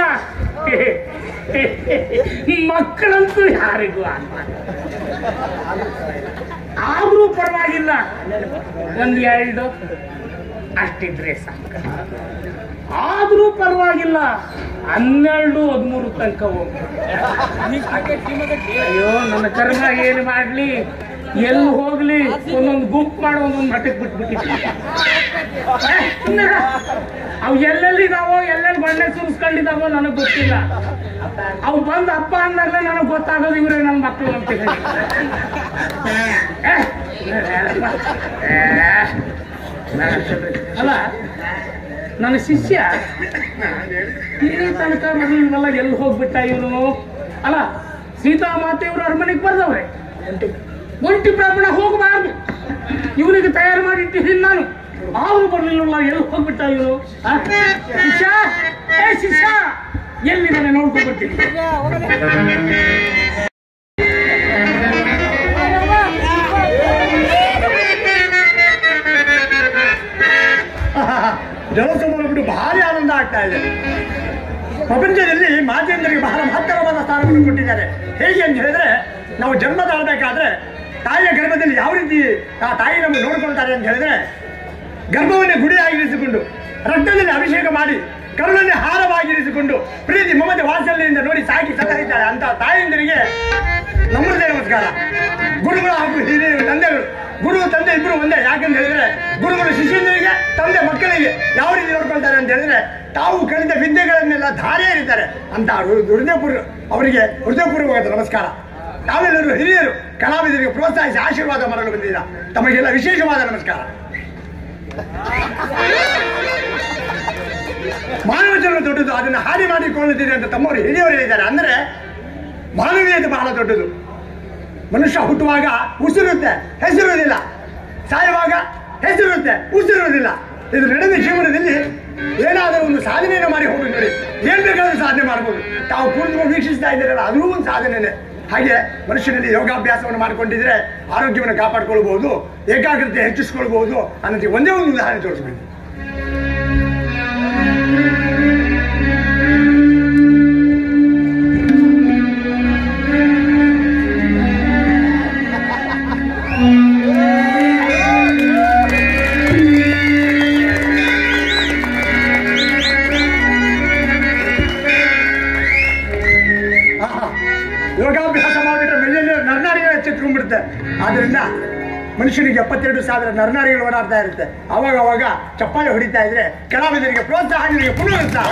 ಮಕ್ಕಳಂತೂ ಯಾರಿಗೂ ಆಗಬಾರ್ದು ಆದ್ರೂ ಪರವಾಗಿಲ್ಲ ಒಂದ್ ಎರಡು ಅಷ್ಟಿದ್ರೆ ಸಾಕು ಆದ್ರೂ ಪರವಾಗಿಲ್ಲ ಹನ್ನೆರಡು ಹದಿಮೂರು ತನಕ ಹೋಗಿ ಅಯ್ಯೋ ನನ್ನ ಕರ್ಮ ಏನು ಮಾಡ್ಲಿ ಎಲ್ಲಿ ಹೋಗ್ಲಿ ಒಂದೊಂದು ಗುಂಪು ಮಾಡಿ ಒಂದೊಂದು ಮಠಕ್ಕೆ ಬಿಟ್ಬಿಟ್ಟಿದ್ದೆ ಅವು ಎಲ್ಲೆಲ್ಲಿದಾವೋ ಎಲ್ಲೆಲ್ಲಿ ಬಣ್ಣೆ ಸುರಿಸ್ಕೊಂಡಿದಾವೋ ನನಗ್ ಗೊತ್ತಿಲ್ಲ ಅವು ಬಂದು ಹಬ್ಬ ಅಂದಾಗಲೇ ನನಗ್ ಗೊತ್ತಾಗೋದು ಇವ್ರೆ ನನ್ನ ಮಕ್ಕಳು ಅಂತ ಹೇಳಿ ಏ, ಏ, ಅಲ್ಲ ನನ್ನ ಶಿಷ್ಯ ಇಲ್ಲಿ ತನಕ ಮಗಳನ್ನೆಲ್ಲ ಎಲ್ಲಿ ಹೋಗ್ಬಿಟ್ಟ ಇವನು ಅಲ್ಲ ಸೀತಾಮಾತೆಯವರು ಅರಮನೆಗೆ ಬರ್ದವ್ರೆ ಒಂಟಿ ಬ್ರಾಹ್ಮಣ ಹೋಗಬಾರ್ದು ಇವನಿಗೆ ತಯಾರು ಮಾಡಿಟ್ಟಿದ್ದೀನಿ ನಾನು ಆದ್ರೂ ಬರ್ಲಿಲ್ಲ ಎಲ್ಲಿ ಹೋಗ್ಬಿಟ್ಟ ಇವನು ಆ? ಶಿಷ್ಯ ಏ ಶಿಷ್ಯ ಎಲ್ಲಿದ್ದಾನೆ ನೋಡ್ಕೊಂಡ್ಬಿಡ್ತೀನಿ ಜಲೋತ್ಸವ ಬಿಟ್ಟು ಭಾರಿ ಆನಂದ ಆಗ್ತಾ ಇದೆ ಪ್ರಪಂಚದಲ್ಲಿ ಮಾತೆಯಂದರಿಗೆ ಬಹಳ ಮಹತ್ತರವಾದ ಸ್ಥಾನವನ್ನು ಕೊಟ್ಟಿದ್ದಾರೆ ಹೇಗೆ ಅಂತ ಹೇಳಿದ್ರೆ ನಾವು ಜನ್ಮ ತಾಳಬೇಕಾದ್ರೆ ತಾಯಿಯ ಗರ್ಭದಲ್ಲಿ ಯಾವ ರೀತಿ ಆ ತಾಯಿ ನಮಗೆ ನೋಡ್ಕೊಳ್ತಾರೆ ಅಂತ ಹೇಳಿದ್ರೆ ಗರ್ಭವನ್ನೇ ಗುಡಿಯಾಗಿರಿಸಿಕೊಂಡು ರಕ್ತದಲ್ಲಿ ಅಭಿಷೇಕ ಮಾಡಿ ಕರುಳನ್ನೇ ಹಾರವಾಗಿರಿಸಿಕೊಂಡು ಪ್ರೀತಿ ಮಮತೆ ವಾತ್ಸಲ್ಯದಿಂದ ನೋಡಿ ಸಾಕಿ ಸಲಹಿದ್ದಾರೆ ಅಂತ ತಾಯಂದಿರಿಗೆ ನಮ್ಮದೇ ನಮಸ್ಕಾರ ಗುರುಗಳು ಹಾಗೂ ಹಿರಿಯರು ತಂದೆಗಳು ಗುರು ತಂದೆ ಇಬ್ರು ಒಂದೇ ಯಾಕಂತ ಹೇಳಿದ್ರೆ ಗುರುಗಳು ಶಿಷ್ಯಂದರಿಗೆ ತಂದೆ ಮಕ್ಕಳಿಗೆ ಯಾವ ರೀತಿ ನೋಡ್ಕೊಳ್ತಾರೆ ಅಂತ ಹೇಳಿದ್ರೆ ತಾವು ಕಲಿತ ವಿದ್ಯೆಗಳನ್ನೆಲ್ಲ ಧಾರೆ ಇರ್ತಾರೆ ಅಂತ ಹೃ- ಹೃದಯಪೂರ್ವ ಅವರಿಗೆ ಹೃದಯಪೂರ್ವಕವಾದ ನಮಸ್ಕಾರ ತಾವೆಲ್ಲರೂ ಹಿರಿಯರು ಕಲಾವಿದರಿಗೆ ಪ್ರೋತ್ಸಾಹಿಸಿ ಆಶೀರ್ವಾದ ಮಾಡಲು ಬಂದಿದ್ದೀರಾ ತಮಗೆಲ್ಲ ವಿಶೇಷವಾದ ನಮಸ್ಕಾರ ಮಾನವ ಜನ್ಮ ದೊಡ್ಡದು ಅದನ್ನು ಹಾಡಿ ಮಾಡಿಕೊಳ್ಳುತ್ತೀರಿ ಅಂತ ತಮ್ಮವರು ಹಿರಿಯವರು ಹೇಳಿದ್ದಾರೆ ಅಂದ್ರೆ ಮಾನವೀಯತೆ ಬಹಳ ದೊಡ್ಡದು ಮನುಷ್ಯ ಹುಟ್ಟುವಾಗ ಉಸಿರುತ್ತೆ ಹೆಸರುವುದಿಲ್ಲ ಸಾಯುವಾಗ ಹೆಸರಿರುತ್ತೆ ಉಸಿರುವುದಿಲ್ಲ ಇದು ನಡೆದ ಜೀವನದಲ್ಲಿ ಏನಾದರೂ ಒಂದು ಸಾಧನೆಯನ್ನು ಮಾಡಿ ಹೋಗಿ ನೋಡಿ ಏನ್ ಬೇಕಾದ್ರೂ ಸಾಧನೆ ಮಾಡ್ಬೋದು ತಾವು ಕುಳಿತುಕೊಂಡು ವೀಕ್ಷಿಸ್ತಾ ಇದ್ದೀರಲ್ಲ ಅದೂ ಒಂದು ಸಾಧನೆನೇ ಹಾಗೆ ಮನುಷ್ಯನಲ್ಲಿ ಯೋಗಾಭ್ಯಾಸವನ್ನು ಮಾಡಿಕೊಂಡಿದ್ರೆ ಆರೋಗ್ಯವನ್ನು ಕಾಪಾಡ್ಕೊಳ್ಬಹುದು ಏಕಾಗ್ರತೆ ಹೆಚ್ಚಿಸ್ಕೊಳ್ಬಹುದು ಅನ್ನೋದಕ್ಕೆ ಒಂದೇ ಒಂದು ಉದಾಹರಣೆ ತೋರಿಸ್ಬೇಕು ಆಹಾ. ಯೋಗಾಭ್ಯಾಸ ಮಾಡಿಬಿಟ್ರೆ ಬೆಳ್ಳಿಯಲ್ಲಿ ನರನಾಡಿಗಳು ಎಚ್ಚೆತ್ಕೊಂಡ್ಬಿಡುತ್ತೆ ಆದ್ರಿಂದ ಮನುಷ್ಯನಿಗೆ ಎಪ್ಪತ್ತೆರಡು ಸಾವಿರ ನರನಾಡಿಗಳು ಓಡಾಡ್ತಾ ಇರುತ್ತೆ ಅವಾಗ ಅವಾಗ ಚಪ್ಪಾಳೆ ಹೊಡಿತಾ ಇದ್ರೆ ಕಲಾವಿದರಿಗೆ ಪ್ರೋತ್ಸಾಹ ನಿಮಗೆ ಪುನರುತ್ಸಾಹ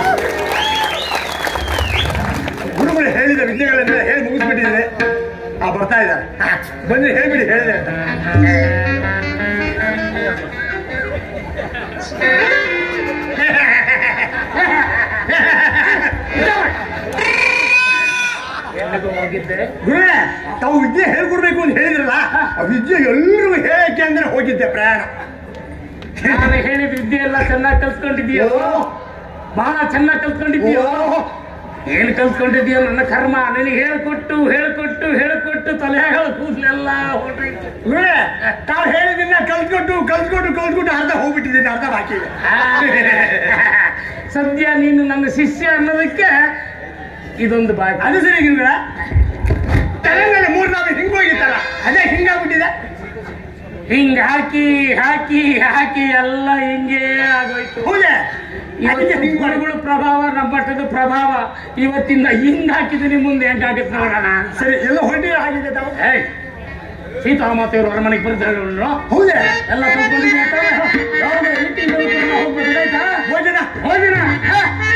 ಗುರುಗಳು ಹೇಳಿದ ವಿದ್ಯೆಗಳನ್ನೆಲ್ಲ ಹೇಳಿ ಮುಗಿಸ್ಬಿಟ್ಟಿದ್ರೆ ಆ ಬರ್ತಾ ಇದ್ದಾರೆ ಹಾ, ಬಂದ್ರೆ ಹೇಳ್ಬಿಡಿ ಹೇಳಿದೆ ಅಂತ ಎಲ್ಲಿಗೂ ಹೋಗಿದ್ದೆ ಗುರುಗಳೇ ತಾವು ವಿದ್ಯೆ ಹೇಳ್ಕೊಡ್ಬೇಕು ಅಂತ ಹೇಳಿದ್ರಲ್ಲ ಆ ವಿದ್ಯೆ ಎಲ್ರಿಗೂ ಹೇಳಕ್ಕೆ ಅಂದ್ರೆ ಹೋಗಿದ್ದೆ ಪ್ರಯಾಣ ನಾನು ಹೇಳಿದ ವಿದ್ಯೆ ಎಲ್ಲ ಚೆನ್ನಾಗಿ ಕಲ್ತ್ಕೊಂಡಿದ್ಯೋ ಬಹಳ ಚೆನ್ನಾಗಿ ಕಲ್ತ್ಕೊಂಡಿದ್ಯೋ ಏನ್ ಕಲ್ತ್ಕೊಂಡಿದ್ಯೋ ನನ್ನ ಕರ್ಮ ನಿನಗೆ ಹೇಳ್ಕೊಟ್ಟು ಹೇಳ್ಕೊಟ್ಟು ಹೇಳ್ಕೊಟ್ಟು ತಲೆಯಾಗ ಕೂದಲೆಲ್ಲ ಹೊರಟೈತೆ ಗುರುಗಳೇ ತಾವು ಹೇಳಿದ್ದನ್ನ ಕಲ್ತ್ಕೊಟ್ಟು ಕಲ್ತ್ಕೊಟ್ಟು ಕಲ್ತ್ಕೊಟ್ಟು ಅರ್ಧ ಹೋಗ್ಬಿಟ್ಟಿದ್ದೀನಿ ಅರ್ಧ ಬಾಕಿ ಇದೆ ಸದ್ಯ ನೀನು ನನ್ನ ಶಿಷ್ಯ ಅನ್ನೋದಕ್ಕೆ ಇದೊಂದು ಬಾಕಿ ಅದು ಸರಿ ಗುರುಗಳ ತಲೆ ಮೇಲೆ ಮೂರ್ ನಾಲ್ಕು ಹಿಂಗೋಗಿತ್ತಲ್ಲ ಅದೇ ಹಿಂಗಾಗ್ಬಿಟ್ಟಿದೆ ಹಿಂಗ್ ಹಾಕಿ ಹಾಕಿ ಹಾಕಿ ಎಲ್ಲ ಹಿಂಗೇ ಆಗೋಯ್ತು ಹೌದೇ ಅದಕ್ಕೆ ಇವತ್ತು ಹಿಂಗ್ ಮಾಡಿ ಗುರುಗಳ ಪ್ರಭಾವ ನಮ್ಮ ಮಟ್ಟದ ಪ್ರಭಾವ ಇವತ್ತಿಂದ ಹಿಂಗ್ ಹಾಕಿದ್ದೀನಿ ಮುಂದೆ ಹೆಂಗಾಗುತ್ತೆ ನೋಡೋಣ ಸರಿ ಎಲ್ಲ ಹೊರಟಿ ಆಗಿದೆ ತಾವು ಏಯ್ ಸೀತಾಮಾತೆಯವರು ಅರಮನೆಗೆ ಬರ್ತಾರೆ ಹೌದೇ ಎಲ್ಲ ಕಲ್ತ್ಕೊಂಡಿದ್ದೀವಿ ತಾನೇ? ಯಾವ್ದು ರೀತಿ ಹೋಗ್ಬೋದು ಆಯ್ತಾ ಭೋಜನ ಭೋಜನ ಹ?